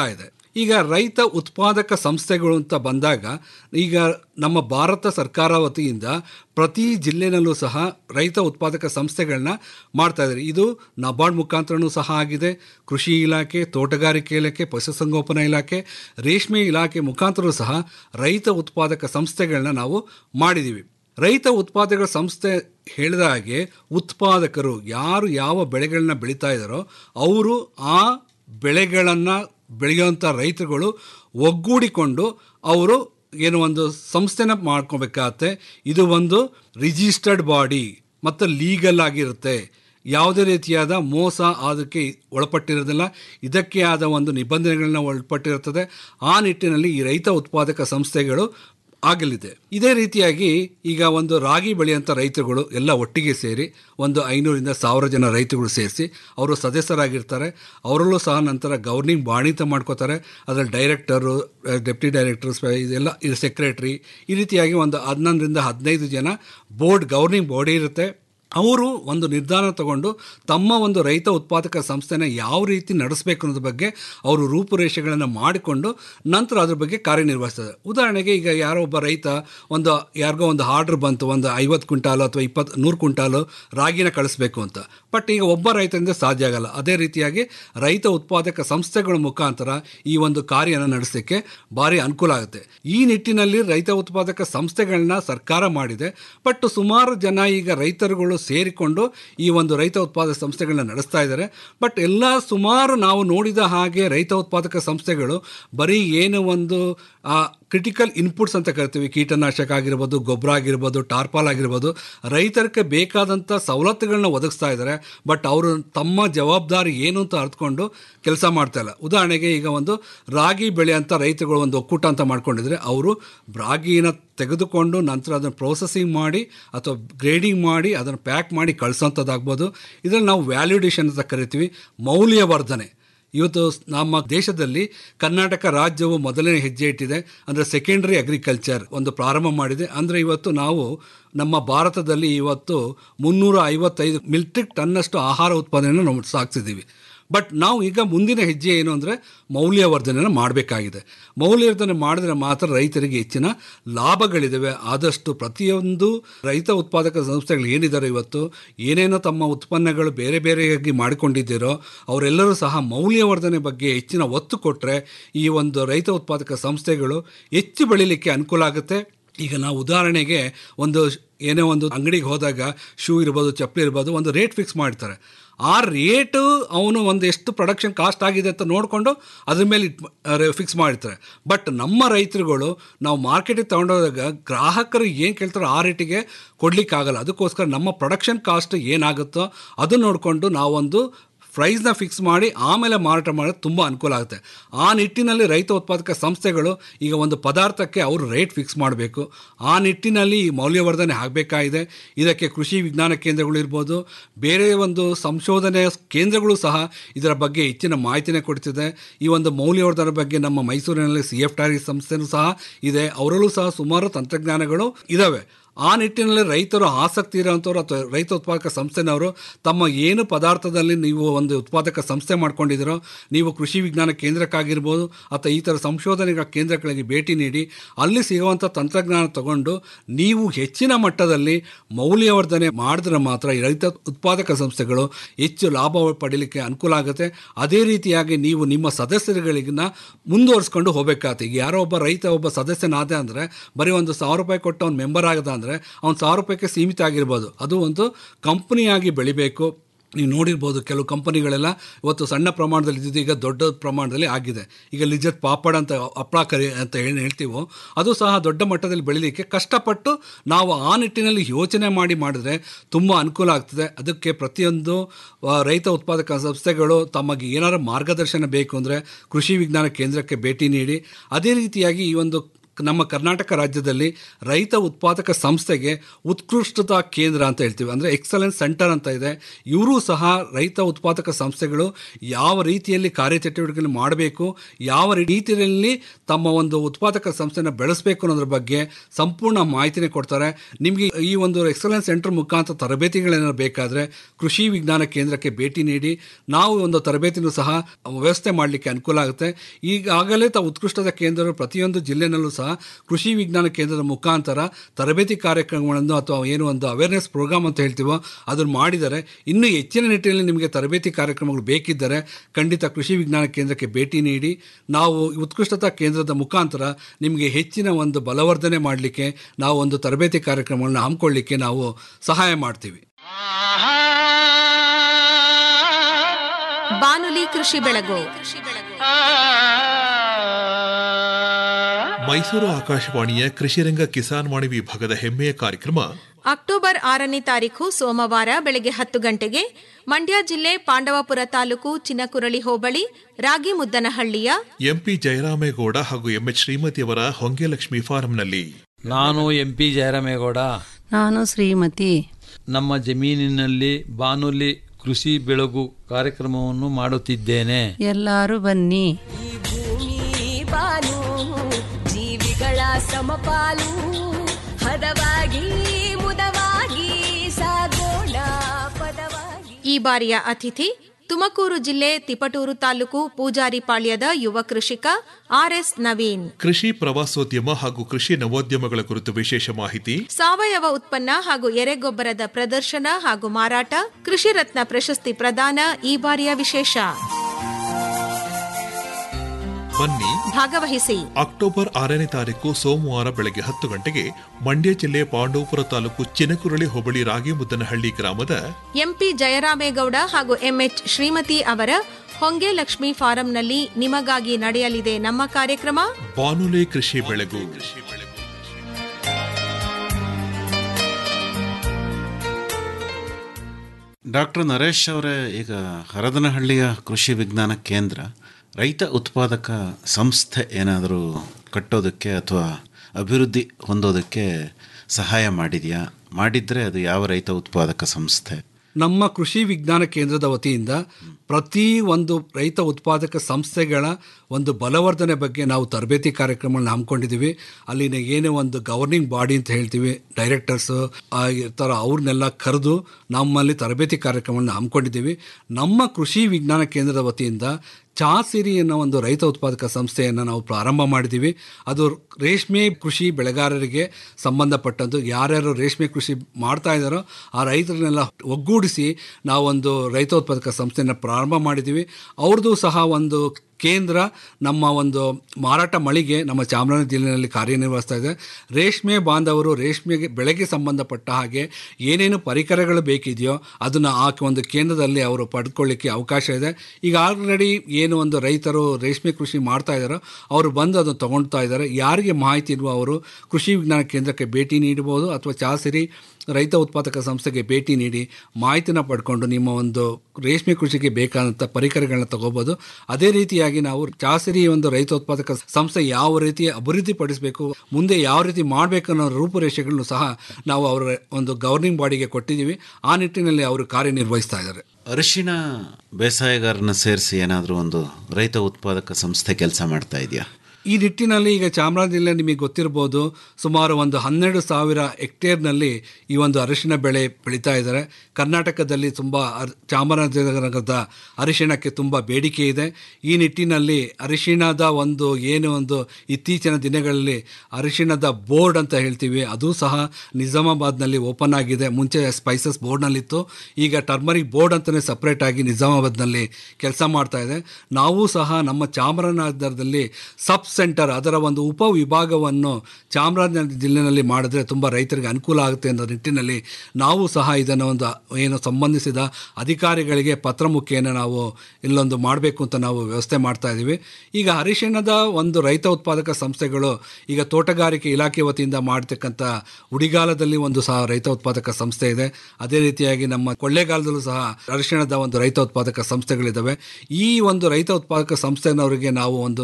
ಈಗ ರೈತ ಉತ್ಪಾದಕ ಸಂಸ್ಥೆಗಳು ಅಂತ ಬಂದಾಗ ಈಗ ನಮ್ಮ ಭಾರತ ಸರ್ಕಾರ ವತಿಯಿಂದ ಪ್ರತಿ ಜಿಲ್ಲೆನಲ್ಲೂ ಸಹ ರೈತ ಉತ್ಪಾದಕ ಸಂಸ್ಥೆಗಳನ್ನ ಮಾಡ್ತಾ ಇದ್ದಾರೆ ಇದು ನಬಾರ್ಡ್ ಮುಖಾಂತರನೂ ಸಹ ಆಗಿದೆ ಕೃಷಿ ಇಲಾಖೆ ತೋಟಗಾರಿಕೆ ಇಲಾಖೆ ಪಶುಸಂಗೋಪನಾ ಇಲಾಖೆ ರೇಷ್ಮೆ ಇಲಾಖೆ ಮುಖಾಂತರ ಸಹ ರೈತ ಉತ್ಪಾದಕ ಸಂಸ್ಥೆಗಳನ್ನ ನಾವು ಮಾಡಿದ್ದೀವಿ ರೈತ ಉತ್ಪಾದಕ ಸಂಸ್ಥೆ ಹೇಳಿದ ಹಾಗೆ ಉತ್ಪಾದಕರು ಯಾರು ಯಾವ ಬೆಳೆಗಳನ್ನ ಬೆಳೀತಾ ಇದ್ದಾರೋ ಅವರು ಆ ಬೆಳೆಗಳನ್ನು ಬೆಳೆಯುವಂಥ ರೈತರುಗಳು ಒಗ್ಗೂಡಿಕೊಂಡು ಅವರು ಏನು ಒಂದು ಸಂಸ್ಥೆನ ಮಾಡ್ಕೋಬೇಕಾಗತ್ತೆ ಇದು ಒಂದು ರಿಜಿಸ್ಟರ್ಡ್ ಬಾಡಿ ಮತ್ತು ಲೀಗಲ್ ಆಗಿರುತ್ತೆ ಯಾವುದೇ ರೀತಿಯಾದ ಮೋಸ ಅದಕ್ಕೆ ಒಳಪಟ್ಟಿರೋದಿಲ್ಲ ಇದಕ್ಕೆ ಆದ ಒಂದು ನಿಬಂಧನೆಗಳನ್ನ ಒಳಪಟ್ಟಿರುತ್ತದೆ ಆ ನಿಟ್ಟಿನಲ್ಲಿ ಈ ರೈತ ಉತ್ಪಾದಕ ಸಂಸ್ಥೆಗಳು ಆಗಲಿದೆ ಇದೇ ರೀತಿಯಾಗಿ ಈಗ ಒಂದು ರಾಗಿ ಬೆಳೆಯುವಂಥ ರೈತರುಗಳು ಎಲ್ಲ ಒಟ್ಟಿಗೆ ಸೇರಿ ಒಂದು ಐನೂರಿಂದ ಸಾವಿರ ಜನ ರೈತರುಗಳು ಸೇರಿಸಿ ಅವರು ಸದಸ್ಯರಾಗಿರ್ತಾರೆ ಅವರಲ್ಲೂ ಸಹ ನಂತರ ಗವರ್ನಿಂಗ್ ಬಾಡಿ ಅಂತ ಮಾಡ್ಕೋತಾರೆ ಅದರಲ್ಲಿ ಡೈರೆಕ್ಟರು ಡೆಪ್ಟಿ ಡೈರೆಕ್ಟರ್ಸ್ ಇದೆಲ್ಲ ಇದು ಸೆಕ್ರೆಟ್ರಿ ಈ ರೀತಿಯಾಗಿ ಒಂದು ಹನ್ನೊಂದರಿಂದ ಹದಿನೈದು ಜನ ಬೋರ್ಡ್ ಗವರ್ನಿಂಗ್ ಬಾಡಿ ಇರುತ್ತೆ ಅವರು ಒಂದು ನಿರ್ಧಾರ ತಗೊಂಡು ತಮ್ಮ ಒಂದು ರೈತ ಉತ್ಪಾದಕ ಸಂಸ್ಥೆನ ಯಾವ ರೀತಿ ನಡೆಸಬೇಕು ಅನ್ನೋದ್ರ ಬಗ್ಗೆ ಅವರು ರೂಪುರೇಷೆಗಳನ್ನು ಮಾಡಿಕೊಂಡು ನಂತರ ಅದ್ರ ಬಗ್ಗೆ ಕಾರ್ಯನಿರ್ವಹಿಸ್ತದೆ ಉದಾಹರಣೆಗೆ ಈಗ ಯಾರೋ ಒಬ್ಬ ರೈತ ಒಂದು ಯಾರಿಗೋ ಒಂದು ಆರ್ಡ್ರ್ ಬಂತು ಒಂದು ಐವತ್ತು ಕ್ವಿಂಟಾಲು ಅಥವಾ ಇಪ್ಪತ್ತು ನೂರು ಕ್ವಿಂಟಾಲು ರಾಗಿನ ಕಳಿಸ್ಬೇಕು ಅಂತ ಬಟ್ ಈಗ ಒಬ್ಬ ರೈತರಿಂದ ಸಾಧ್ಯ ಆಗಲ್ಲ ಅದೇ ರೀತಿಯಾಗಿ ರೈತ ಉತ್ಪಾದಕ ಸಂಸ್ಥೆಗಳ ಮುಖಾಂತರ ಈ ಒಂದು ಕಾರ್ಯನ ನಡೆಸಲಿಕ್ಕೆ ಭಾರಿ ಅನುಕೂಲ ಆಗುತ್ತೆ ಈ ನಿಟ್ಟಿನಲ್ಲಿ ರೈತ ಉತ್ಪಾದಕ ಸಂಸ್ಥೆಗಳನ್ನ ಸರ್ಕಾರ ಮಾಡಿದೆ ಬಟ್ ಸುಮಾರು ಜನ ಈಗ ರೈತರುಗಳು ಸೇರಿಕೊಂಡು ಈ ಒಂದು ರೈತ ಉತ್ಪಾದಕ ಸಂಸ್ಥೆಗಳನ್ನ ನಡೆಸ್ತಾ ಇದ್ದಾರೆ ಬಟ್ ಎಲ್ಲ ಸುಮಾರು ನಾವು ನೋಡಿದ ಹಾಗೆ ರೈತ ಉತ್ಪಾದಕ ಸಂಸ್ಥೆಗಳು ಬರೀ ಏನು ಒಂದು ಕ್ರಿಟಿಕಲ್ ಇನ್ಪುಟ್ಸ್ ಅಂತ ಕರಿತೀವಿ ಕೀಟನಾಶಕ ಆಗಿರ್ಬೋದು ಗೊಬ್ಬರ ಆಗಿರ್ಬೋದು ಟಾರ್ಪಾಲ್ ಆಗಿರ್ಬೋದು ರೈತರಿಗೆ ಬೇಕಾದಂಥ ಸವಲತ್ತುಗಳನ್ನ ಒದಗಿಸ್ತಾ ಇದ್ದಾರೆ ಬಟ್ ಅವರು ತಮ್ಮ ಜವಾಬ್ದಾರಿ ಏನು ಅಂತ ಅರ್ಥಕೊಂಡು ಕೆಲಸ ಮಾಡ್ತಾ ಇಲ್ಲ ಉದಾಹರಣೆಗೆ ಈಗ ಒಂದು ರಾಗಿ ಬೆಳೆಯಂಥ ರೈತರುಗಳು ಒಂದು ಒಕ್ಕೂಟ ಅಂತ ಮಾಡ್ಕೊಂಡಿದ್ರೆ ಅವರು ರಾಗಿನ ತೆಗೆದುಕೊಂಡು ನಂತರ ಅದನ್ನು ಪ್ರೋಸೆಸಿಂಗ್ ಮಾಡಿ ಅಥವಾ ಗ್ರೇಡಿಂಗ್ ಮಾಡಿ ಅದನ್ನು ಪ್ಯಾಕ್ ಮಾಡಿ ಕಳಿಸೋಂಥದ್ದಾಗ್ಬೋದು ಇದರಲ್ಲಿ ನಾವು ವ್ಯಾಲ್ಯೂಡೇಷನ್ ಅಂತ ಕರಿತೀವಿ ಮೌಲ್ಯವರ್ಧನೆ ಇವತ್ತು ನಮ್ಮ ದೇಶದಲ್ಲಿ ಕರ್ನಾಟಕ ರಾಜ್ಯವು ಮೊದಲನೇ ಹೆಜ್ಜೆ ಇಟ್ಟಿದೆ ಅಂದರೆ ಸೆಕೆಂಡರಿ ಅಗ್ರಿಕಲ್ಚರ್ ಒಂದು ಪ್ರಾರಂಭ ಮಾಡಿದೆ ಅಂದರೆ ಇವತ್ತು ನಾವು ನಮ್ಮ ಭಾರತದಲ್ಲಿ ಇವತ್ತು ಮುನ್ನೂರ ಐವತ್ತೈದು ಮಿಲ್ಟ್ರಿಕ್ ಟನ್ನಷ್ಟು ಆಹಾರ ಉತ್ಪಾದನೆಯನ್ನು ನಾವು ಸಾಗಿಸಿದ್ದೀವಿ ಬಟ್ ನಾವು ಈಗ ಮುಂದಿನ ಹೆಜ್ಜೆ ಏನು ಅಂದರೆ ಮೌಲ್ಯವರ್ಧನೆಯನ್ನು ಮಾಡಬೇಕಾಗಿದೆ ಮೌಲ್ಯವರ್ಧನೆ ಮಾಡಿದ್ರೆ ಮಾತ್ರ ರೈತರಿಗೆ ಹೆಚ್ಚಿನ ಲಾಭಗಳಿದ್ದಾವೆ ಆದಷ್ಟು ಪ್ರತಿಯೊಂದು ರೈತ ಉತ್ಪಾದಕ ಸಂಸ್ಥೆಗಳು ಏನಿದ್ದಾರೆ ಇವತ್ತು ಏನೇನೋ ತಮ್ಮ ಉತ್ಪನ್ನಗಳು ಬೇರೆ ಬೇರೆಯಾಗಿ ಮಾಡಿಕೊಂಡಿದ್ದೀರೋ ಅವರೆಲ್ಲರೂ ಸಹ ಮೌಲ್ಯವರ್ಧನೆ ಬಗ್ಗೆ ಹೆಚ್ಚಿನ ಒತ್ತು ಕೊಟ್ಟರೆ ಈ ಒಂದು ರೈತ ಉತ್ಪಾದಕ ಸಂಸ್ಥೆಗಳು ಹೆಚ್ಚು ಬೆಳೀಲಿಕ್ಕೆ ಅನುಕೂಲ ಆಗುತ್ತೆ ಈಗ ನಾವು ಉದಾಹರಣೆಗೆ ಒಂದು ಏನೇ ಒಂದು ಅಂಗಡಿಗೆ ಹೋದಾಗ ಶೂ ಇರ್ಬೋದು ಚಪ್ಪಲಿ ಇರ್ಬೋದು ಒಂದು ರೇಟ್ ಫಿಕ್ಸ್ ಮಾಡ್ತಾರೆ ಆ ರೇಟು ಅವನು ಒಂದು ಎಷ್ಟು ಪ್ರೊಡಕ್ಷನ್ ಕಾಸ್ಟ್ ಆಗಿದೆ ಅಂತ ನೋಡಿಕೊಂಡು ಅದ್ರ ಮೇಲೆ ಫಿಕ್ಸ್ ಮಾಡಿರ್ತಾರೆ ಬಟ್ ನಮ್ಮ ರೈತರುಗಳು ನಾವು ಮಾರ್ಕೆಟಿಗೆ ತೊಗೊಂಡೋದಾಗ ಗ್ರಾಹಕರು ಏನು ಕೇಳ್ತಾರೋ ಆ ರೇಟಿಗೆ ಕೊಡಲಿಕ್ಕಾಗಲ್ಲ ಅದಕ್ಕೋಸ್ಕರ ನಮ್ಮ ಪ್ರೊಡಕ್ಷನ್ ಕಾಸ್ಟ್ ಏನಾಗುತ್ತೋ ಅದನ್ನು ನೋಡಿಕೊಂಡು ನಾವೊಂದು ಪ್ರೈಸ್ನ ಫಿಕ್ಸ್ ಮಾಡಿ ಆಮೇಲೆ ಮಾರಾಟ ಮಾಡೋದು ತುಂಬ ಅನುಕೂಲ ಆಗುತ್ತೆ ಆ ನಿಟ್ಟಿನಲ್ಲಿ ರೈತ ಉತ್ಪಾದಕ ಸಂಸ್ಥೆಗಳು ಈಗ ಒಂದು ಪದಾರ್ಥಕ್ಕೆ ಅವರು ರೇಟ್ ಫಿಕ್ಸ್ ಮಾಡಬೇಕು ಆ ನಿಟ್ಟಿನಲ್ಲಿ ಈ ಮೌಲ್ಯವರ್ಧನೆ ಆಗಬೇಕಾಗಿದೆ ಇದಕ್ಕೆ ಕೃಷಿ ವಿಜ್ಞಾನ ಕೇಂದ್ರಗಳು ಇರ್ಬೋದು ಬೇರೆ ಒಂದು ಸಂಶೋಧನೆಯ ಕೇಂದ್ರಗಳು ಸಹ ಇದರ ಬಗ್ಗೆ ಹೆಚ್ಚಿನ ಮಾಹಿತಿನೇ ಕೊಡ್ತಿದೆ ಈ ಒಂದು ಮೌಲ್ಯವರ್ಧನೆ ಬಗ್ಗೆ ನಮ್ಮ ಮೈಸೂರಿನಲ್ಲಿ ಸಿ ಎಫ್ ಟಾರಿ ಸಂಸ್ಥೆನೂ ಸಹ ಇದೆ ಅವರಲ್ಲೂ ಸಹ ಸುಮಾರು ತಂತ್ರಜ್ಞಾನಗಳು ಇದ್ದಾವೆ ಆ ನಿಟ್ಟಿನಲ್ಲಿ ರೈತರು ಆಸಕ್ತಿ ಇರೋವಂಥವ್ರು ಅಥವಾ ರೈತ ಉತ್ಪಾದಕ ಸಂಸ್ಥೆನವರು ತಮ್ಮ ಏನು ಪದಾರ್ಥದಲ್ಲಿ ನೀವು ಒಂದು ಉತ್ಪಾದಕ ಸಂಸ್ಥೆ ಮಾಡ್ಕೊಂಡಿದ್ದೀರೋ ನೀವು ಕೃಷಿ ವಿಜ್ಞಾನ ಕೇಂದ್ರಕ್ಕಾಗಿರ್ಬೋದು ಅಥವಾ ಈ ಥರ ಸಂಶೋಧನೆಗಳ ಕೇಂದ್ರಗಳಿಗೆ ಭೇಟಿ ನೀಡಿ ಅಲ್ಲಿ ಸಿಗುವಂಥ ತಂತ್ರಜ್ಞಾನ ತಗೊಂಡು ನೀವು ಹೆಚ್ಚಿನ ಮಟ್ಟದಲ್ಲಿ ಮೌಲ್ಯವರ್ಧನೆ ಮಾಡಿದ್ರೆ ಮಾತ್ರ ಈ ರೈತ ಉತ್ಪಾದಕ ಸಂಸ್ಥೆಗಳು ಹೆಚ್ಚು ಲಾಭ ಪಡೀಲಿಕ್ಕೆ ಅನುಕೂಲ ಆಗುತ್ತೆ ಅದೇ ರೀತಿಯಾಗಿ ನೀವು ನಿಮ್ಮ ಸದಸ್ಯರುಗಳಿಗನ್ನ ಮುಂದುವರಿಸ್ಕೊಂಡು ಹೋಗಬೇಕಾಗುತ್ತೆ ಈಗ ಯಾರೋ ಒಬ್ಬ ರೈತ ಒಬ್ಬ ಸದಸ್ಯನಾದ ಅಂದರೆ ಬರೀ ಒಂದು ಸಾವಿರ ರೂಪಾಯಿ ಕೊಟ್ಟು ಅವ್ನು ಮೆಂಬರ್ ಆಗದ ಅಂದರೆ ಅವ್ನು ಸಾವಿರ ರೂಪಾಯಿಗೆ ಸೀಮಿತ ಆಗಿರ್ಬೋದು ಅದು ಒಂದು ಕಂಪ್ನಿಯಾಗಿ ಬೆಳಿಬೇಕು ನೀವು ನೋಡಿರ್ಬೋದು ಕೆಲವು ಕಂಪನಿಗಳೆಲ್ಲ ಇವತ್ತು ಸಣ್ಣ ಪ್ರಮಾಣದಲ್ಲಿ ಇದ್ದಿದ್ದು ಈಗ ದೊಡ್ಡ ಪ್ರಮಾಣದಲ್ಲಿ ಆಗಿದೆ ಈಗ ಲಿಜತ್ ಪಾಪಡ್ ಅಂತ ಹಪ್ಪಳ ಕರಿ ಅಂತ ಹೇಳಿ ಹೇಳ್ತೀವೋ ಅದು ಸಹ ದೊಡ್ಡ ಮಟ್ಟದಲ್ಲಿ ಬೆಳೀಲಿಕ್ಕೆ ಕಷ್ಟಪಟ್ಟು ನಾವು ಆ ನಿಟ್ಟಿನಲ್ಲಿ ಯೋಚನೆ ಮಾಡಿ ಮಾಡಿದ್ರೆ ತುಂಬ ಅನುಕೂಲ ಆಗ್ತದೆ ಅದಕ್ಕೆ ಪ್ರತಿಯೊಂದು ಆ, ರೈತ ಉತ್ಪಾದಕ ಸಂಸ್ಥೆಗಳು ತಮಗೆ ಏನಾದ್ರು ಮಾರ್ಗದರ್ಶನ ಬೇಕು ಅಂದರೆ ಕೃಷಿ ವಿಜ್ಞಾನ ಕೇಂದ್ರಕ್ಕೆ ಭೇಟಿ ನೀಡಿ ಅದೇ ರೀತಿಯಾಗಿ ಈ ಒಂದು ನಮ್ಮ ಕರ್ನಾಟಕ ರಾಜ್ಯದಲ್ಲಿ ರೈತ ಉತ್ಪಾದಕ ಸಂಸ್ಥೆಗೆ ಉತ್ಕೃಷ್ಟತಾ ಕೇಂದ್ರ ಅಂತ ಹೇಳ್ತೀವಿ ಅಂದರೆ ಎಕ್ಸಲೆನ್ಸ್ ಸೆಂಟರ್ ಅಂತ ಇದೆ ಇವರು ಸಹ ರೈತ ಉತ್ಪಾದಕ ಸಂಸ್ಥೆಗಳು ಯಾವ ರೀತಿಯಲ್ಲಿ ಕಾರ್ಯಚಟುವಟಿಕೆಗಳು ಮಾಡಬೇಕು ಯಾವ ರೀತಿಯಲ್ಲಿ ತಮ್ಮ ಒಂದು ಉತ್ಪಾದಕ ಸಂಸ್ಥೆನ ಬೆಳೆಸಬೇಕು ಅನ್ನೋದ್ರ ಬಗ್ಗೆ ಸಂಪೂರ್ಣ ಮಾಹಿತಿನೇ ಕೊಡ್ತಾರೆ ನಿಮಗೆ ಈ ಒಂದು ಎಕ್ಸಲೆನ್ಸ್ ಸೆಂಟರ್ ಮುಖಾಂತರ ತರಬೇತಿಗಳೇನಾದ್ರು ಬೇಕಾದರೆ ಕೃಷಿ ವಿಜ್ಞಾನ ಕೇಂದ್ರಕ್ಕೆ ಭೇಟಿ ನೀಡಿ ನಾವು ಒಂದು ತರಬೇತಿನೂ ಸಹ ವ್ಯವಸ್ಥೆ ಮಾಡಲಿಕ್ಕೆ ಅನುಕೂಲ ಆಗುತ್ತೆ ಈಗಾಗಲೇ ತಾವು ಉತ್ಕೃಷ್ಟದ ಕೇಂದ್ರಗಳು ಪ್ರತಿಯೊಂದು ಜಿಲ್ಲೆನಲ್ಲೂ ಸಹ ಕೃಷಿ ವಿಜ್ಞಾನ ಕೇಂದ್ರದ ಮುಖಾಂತರ ತರಬೇತಿ ಕಾರ್ಯಕ್ರಮಗಳನ್ನು ಅಥವಾ ಏನು ಒಂದು ಅವೇರ್ನೆಸ್ ಪ್ರೋಗ್ರಾಮ್ ಅಂತ ಹೇಳ್ತೀವೋ ಅದನ್ನು ಮಾಡಿದರೆ ಇನ್ನೂ ಹೆಚ್ಚಿನ ನಿಟ್ಟಿನಲ್ಲಿ ನಿಮಗೆ ತರಬೇತಿ ಕಾರ್ಯಕ್ರಮಗಳು ಬೇಕಿದ್ದರೆ ಖಂಡಿತ ಕೃಷಿ ವಿಜ್ಞಾನ ಕೇಂದ್ರಕ್ಕೆ ಭೇಟಿ ನೀಡಿ ನಾವು ಉತ್ಕೃಷ್ಟತಾ ಕೇಂದ್ರದ ಮುಖಾಂತರ ನಿಮಗೆ ಹೆಚ್ಚಿನ ಒಂದು ಬಲವರ್ಧನೆ ಮಾಡಲಿಕ್ಕೆ ನಾವು ಒಂದು ತರಬೇತಿ ಕಾರ್ಯಕ್ರಮಗಳನ್ನ ಹಮ್ಮಿಕೊಳ್ಳಿಕ್ಕೆ ನಾವು ಸಹಾಯ ಮಾಡ್ತೀವಿ ಬಾನುಲಿ ಕೃಷಿ ಬೆಳಗು ಮೈಸೂರು ಆಕಾಶವಾಣಿಯ ಕೃಷಿರಂಗ ಕಿಸಾನ್ ವಾಣಿ ವಿಭಾಗದ ಹೆಮ್ಮೆಯ ಕಾರ್ಯಕ್ರಮ ಅಕ್ಟೋಬರ್ ಆರನೇ ತಾರೀಕು ಸೋಮವಾರ ಬೆಳಗ್ಗೆ ಹತ್ತು ಗಂಟೆಗೆ ಮಂಡ್ಯ ಜಿಲ್ಲೆ ಪಾಂಡವಪುರ ತಾಲೂಕು ಚಿನಕುರಳಿ ಹೋಬಳಿ ರಾಗಿಮುದ್ದನಹಳ್ಳಿಯ ಎಂಪಿ ಜಯರಾಮೇಗೌಡ ಹಾಗೂ ಎಂಎಚ್ ಶ್ರೀಮತಿಯವರ ಹೊಂಗೆಲಕ್ಷ್ಮಿ ಫಾರಂನಲ್ಲಿ ನಾನು ಎಂ ಪಿ ಜಯರಾಮೇಗೌಡ ನಾನು ಶ್ರೀಮತಿ ನಮ್ಮ ಜಮೀನಿನಲ್ಲಿ ಬಾನುಲಿ ಕೃಷಿ ಬೆಳಗು ಕಾರ್ಯಕ್ರಮವನ್ನು ಮಾಡುತ್ತಿದ್ದೇನೆ ಎಲ್ಲರೂ ಬನ್ನಿ ಬಾನು ಜೀವಿಗಳ ಸಮಪಾಲು ಹದವಾಗಿ ಮುದವಾಗಿ ಸಾಗೋಣ ಪದವಾಗಿ ಈ ಬಾರಿಯ ಅತಿಥಿ ತುಮಕೂರು ಜಿಲ್ಲೆ ತಿಪಟೂರು ತಾಲೂಕು ಪೂಜಾರಿಪಾಳ್ಯದ ಯುವ ಕೃಷಿಕ ಆರ್ಎಸ್ ನವೀನ್ ಕೃಷಿ ಪ್ರವಾಸೋದ್ಯಮ ಹಾಗೂ ಕೃಷಿ ನವೋದ್ಯಮಗಳ ಕುರಿತು ವಿಶೇಷ ಮಾಹಿತಿ ಸಾವಯವ ಉತ್ಪನ್ನ ಹಾಗೂ ಎರೆಗೊಬ್ಬರದ ಪ್ರದರ್ಶನ ಹಾಗೂ ಮಾರಾಟ ಕೃಷಿ ರತ್ನ ಪ್ರಶಸ್ತಿ ಪ್ರದಾನ ಈ ಬಾರಿಯ ವಿಶೇಷ ಬನ್ನಿ ಭಾಗವಹಿಸಿ ಅಕ್ಟೋಬರ್ ಆರನೇ ತಾರೀಕು ಸೋಮವಾರ ಬೆಳಗ್ಗೆ ಹತ್ತು ಗಂಟೆಗೆ ಮಂಡ್ಯ ಜಿಲ್ಲೆ ಪಾಂಡವಪುರ ತಾಲೂಕು ಚಿನಕುರಳಿ ಹೋಬಳಿ ರಾಗಿಮುದ್ದನಹಳ್ಳಿ ಗ್ರಾಮದ ಎಂಪಿ ಜಯರಾಮೇಗೌಡ ಹಾಗೂ ಎಂಎಚ್ ಶ್ರೀಮತಿ ಅವರ ಹೊಂಗೆ ಲಕ್ಷ್ಮಿ ಫಾರಂನಲ್ಲಿ ನಿಮಗಾಗಿ ನಡೆಯಲಿದೆ ನಮ್ಮ ಕಾರ್ಯಕ್ರಮ ಬಾನುಲಿ ಕೃಷಿ ಬೆಳಗು ಡಾಕ್ಟರ್ ನರೇಶ್ ಅವರೇ ಈಗ ಹರದನಹಳ್ಳಿಯ ಕೃಷಿ ವಿಜ್ಞಾನ ಕೇಂದ್ರ ರೈತ ಉತ್ಪಾದಕ ಸಂಸ್ಥೆ ಏನಾದರೂ ಕಟ್ಟೋದಕ್ಕೆ ಅಥವಾ ಅಭಿವೃದ್ಧಿ ಹೊಂದೋದಕ್ಕೆ ಸಹಾಯ ಮಾಡಿದೆಯಾ ಮಾಡಿದರೆ ಅದು ಯಾವ ರೈತ ಉತ್ಪಾದಕ ಸಂಸ್ಥೆ ನಮ್ಮ ಕೃಷಿ ವಿಜ್ಞಾನ ಕೇಂದ್ರದ ವತಿಯಿಂದ ಪ್ರತಿ ಒಂದು ರೈತ ಉತ್ಪಾದಕ ಸಂಸ್ಥೆಗಳ ಒಂದು ಬಲವರ್ಧನೆ ಬಗ್ಗೆ ನಾವು ತರಬೇತಿ ಕಾರ್ಯಕ್ರಮಗಳನ್ನ ಹಮ್ಮಿಕೊಂಡಿದ್ದೀವಿ ಅಲ್ಲಿನ ಏನೇ ಒಂದು ಗವರ್ನಿಂಗ್ ಬಾಡಿ ಅಂತ ಹೇಳ್ತೀವಿ ಡೈರೆಕ್ಟರ್ಸು ಇರ್ತಾರೋ ಅವ್ರನ್ನೆಲ್ಲ ಕರೆದು ನಮ್ಮಲ್ಲಿ ತರಬೇತಿ ಕಾರ್ಯಕ್ರಮಗಳನ್ನ ಹಮ್ಮಿಕೊಂಡಿದ್ದೀವಿ ನಮ್ಮ ಕೃಷಿ ವಿಜ್ಞಾನ ಕೇಂದ್ರದ ವತಿಯಿಂದ ಚಾಸಿರಿ ಅನ್ನೋ ಒಂದು ರೈತ ಉತ್ಪಾದಕ ಸಂಸ್ಥೆಯನ್ನು ನಾವು ಪ್ರಾರಂಭ ಮಾಡಿದ್ದೀವಿ ಅದು ರೇಷ್ಮೆ ಕೃಷಿ ಬೆಳೆಗಾರರಿಗೆ ಸಂಬಂಧಪಟ್ಟಂತು ಯಾರ್ಯಾರು ರೇಷ್ಮೆ ಕೃಷಿ ಮಾಡ್ತಾ ಇದ್ದಾರೋ ಆ ರೈತರನ್ನೆಲ್ಲ ಒಗ್ಗೂಡಿಸಿ ನಾವೊಂದು ರೈತ ಉತ್ಪಾದಕ ಸಂಸ್ಥೆಯನ್ನು ಪ್ರಾರಂಭ ಮಾಡಿದ್ದೀವಿ ಅವ್ರದ್ದು ಸಹ ಒಂದು ಕೇಂದ್ರ ನಮ್ಮ ಒಂದು ಮಾರಾಟ ಮಳಿಗೆ ನಮ್ಮ ಚಾಮರಾಜನಗರ ಜಿಲ್ಲೆಯಲ್ಲಿ ಕಾರ್ಯನಿರ್ವಹಿಸ್ತಾ ಇದೆ ರೇಷ್ಮೆ ಬಾಂಧವರು ರೇಷ್ಮೆಗೆ ಬೆಳೆಗೆ ಸಂಬಂಧಪಟ್ಟ ಹಾಗೆ ಏನೇನು ಪರಿಕರಗಳು ಬೇಕಿದೆಯೋ ಅದನ್ನು ಆ ಒಂದು ಕೇಂದ್ರದಲ್ಲಿ ಅವರು ಪಡ್ಕೊಳ್ಳಿಕ್ಕೆ ಅವಕಾಶ ಇದೆ ಈಗ ಆಲ್ರೆಡಿ ಏನು ಒಂದು ರೈತರು ರೇಷ್ಮೆ ಕೃಷಿ ಮಾಡ್ತಾ ಇದ್ದಾರೋ ಅವರು ಬಂದು ಅದನ್ನು ತೊಗೊಳ್ತಾ ಇದ್ದಾರೆ ಯಾರಿಗೆ ಮಾಹಿತಿ ಇಲ್ವೋ ಅವರು ಕೃಷಿ ವಿಜ್ಞಾನ ಕೇಂದ್ರಕ್ಕೆ ಭೇಟಿ ನೀಡಬಹುದು ಅಥವಾ ಚಾಸಿರಿ ರೈತ ಉತ್ಪಾದಕ ಸಂಸ್ಥೆಗೆ ಭೇಟಿ ನೀಡಿ ಮಾಹಿತಿನ ಪಡ್ಕೊಂಡು ನಿಮ್ಮ ಒಂದು ರೇಷ್ಮೆ ಕೃಷಿಗೆ ಬೇಕಾದಂಥ ಪರಿಕರಗಳನ್ನ ತಗೋಬೋದು ಅದೇ ರೀತಿಯಾಗಿ ನಾವು ಚಾಸಿರಿ ಒಂದು ರೈತ ಉತ್ಪಾದಕ ಸಂಸ್ಥೆ ಯಾವ ರೀತಿ ಅಭಿವೃದ್ಧಿ ಪಡಿಸಬೇಕು ಮುಂದೆ ಯಾವ ರೀತಿ ಮಾಡಬೇಕು ಅನ್ನೋ ರೂಪುರೇಷೆಗಳನ್ನು ಸಹ ನಾವು ಅವರ ಒಂದು ಗವರ್ನಿಂಗ್ ಬಾಡಿಗೆ ಕೊಟ್ಟಿದ್ದೀವಿ ಆ ನಿಟ್ಟಿನಲ್ಲಿ ಅವರು ಕಾರ್ಯನಿರ್ವಹಿಸ್ತಾ ಇದ್ದಾರೆ ಅರಿಶಿಣ ಬೇಸಾಯಗಾರನ ಸೇರಿಸಿ ಏನಾದರೂ ಒಂದು ರೈತ ಉತ್ಪಾದಕ ಸಂಸ್ಥೆ ಕೆಲಸ ಮಾಡ್ತಾ ಇದೆಯಾ ಈ ನಿಟ್ಟಿನಲ್ಲಿ ಈಗ ಚಾಮರಾಜ ಜಿಲ್ಲೆ ನಿಮಗೆ ಗೊತ್ತಿರ್ಬೋದು ಸುಮಾರು ಒಂದು ಹನ್ನೆರಡು ಸಾವಿರ ಹೆಕ್ಟೇರ್ನಲ್ಲಿ ಈ ಒಂದು ಅರಿಶಿಣ ಬೆಳೆ ಬೆಳೀತಾ ಇದ್ದಾರೆ ಕರ್ನಾಟಕದಲ್ಲಿ ತುಂಬ ಅರ್ ಚಾಮರಾಜನಗರದ ಅರಿಶಿಣಕ್ಕೆ ತುಂಬ ಬೇಡಿಕೆ ಇದೆ ಈ ನಿಟ್ಟಿನಲ್ಲಿ ಅರಿಶಿಣದ ಒಂದು ಏನು ಒಂದು ಇತ್ತೀಚಿನ ದಿನಗಳಲ್ಲಿ ಅರಿಶಿಣದ ಬೋರ್ಡ್ ಅಂತ ಹೇಳ್ತೀವಿ ಅದು ಸಹ ನಿಜಾಮಾಬಾದ್ನಲ್ಲಿ ಓಪನ್ ಆಗಿದೆ ಮುಂಚೆ ಸ್ಪೈಸಸ್ ಬೋರ್ಡ್ನಲ್ಲಿತ್ತು ಈಗ ಟರ್ಮರಿಕ್ ಬೋರ್ಡ್ ಅಂತಲೇ ಸಪ್ರೇಟ್ ಆಗಿ ನಿಜಾಮಾಬಾದ್ನಲ್ಲಿ ಕೆಲಸ ಮಾಡ್ತಾ ಇದೆ ನಾವು ಸಹ ನಮ್ಮ ಚಾಮರಾಜನಗರದಲ್ಲಿ ಸಬ್ ಸೆಂಟರ್ ಅದರ ಒಂದು ಉಪ ವಿಭಾಗವನ್ನು ಚಾಮರಾಜನಗರ ಜಿಲ್ಲೆಯಲ್ಲಿ ಮಾಡಿದ್ರೆ ತುಂಬ ರೈತರಿಗೆ ಅನುಕೂಲ ಆಗುತ್ತೆ ಅನ್ನೋ ನಿಟ್ಟಿನಲ್ಲಿ ನಾವು ಸಹ ಇದನ್ನು ಒಂದು ಏನು ಸಂಬಂಧಿಸಿದ ಅಧಿಕಾರಿಗಳಿಗೆ ಪತ್ರ ಮುಖೇನ ನಾವು ಇಲ್ಲೊಂದು ಮಾಡಬೇಕು ಅಂತ ನಾವು ವ್ಯವಸ್ಥೆ ಮಾಡ್ತಾ ಇದ್ದೀವಿ ಈಗ ಅರಿಶಿಣದ ಒಂದು ರೈತ ಉತ್ಪಾದಕ ಸಂಸ್ಥೆಗಳು ಈಗ ತೋಟಗಾರಿಕೆ ಇಲಾಖೆ ವತಿಯಿಂದ ಮಾಡ್ತಕ್ಕಂಥ ಉಡಿಗಾಲದಲ್ಲಿ ಒಂದು ಸಹ ರೈತ ಉತ್ಪಾದಕ ಸಂಸ್ಥೆ ಇದೆ ಅದೇ ರೀತಿಯಾಗಿ ನಮ್ಮ ಕೊಳ್ಳೇಗಾಲದಲ್ಲೂ ಸಹ ಅರಿಶಿಣದ ಒಂದು ರೈತ ಉತ್ಪಾದಕ ಸಂಸ್ಥೆಗಳಿದ್ದಾವೆ ಈ ಒಂದು ರೈತ ಉತ್ಪಾದಕ ಸಂಸ್ಥೆನವರಿಗೆ ನಾವು ಒಂದು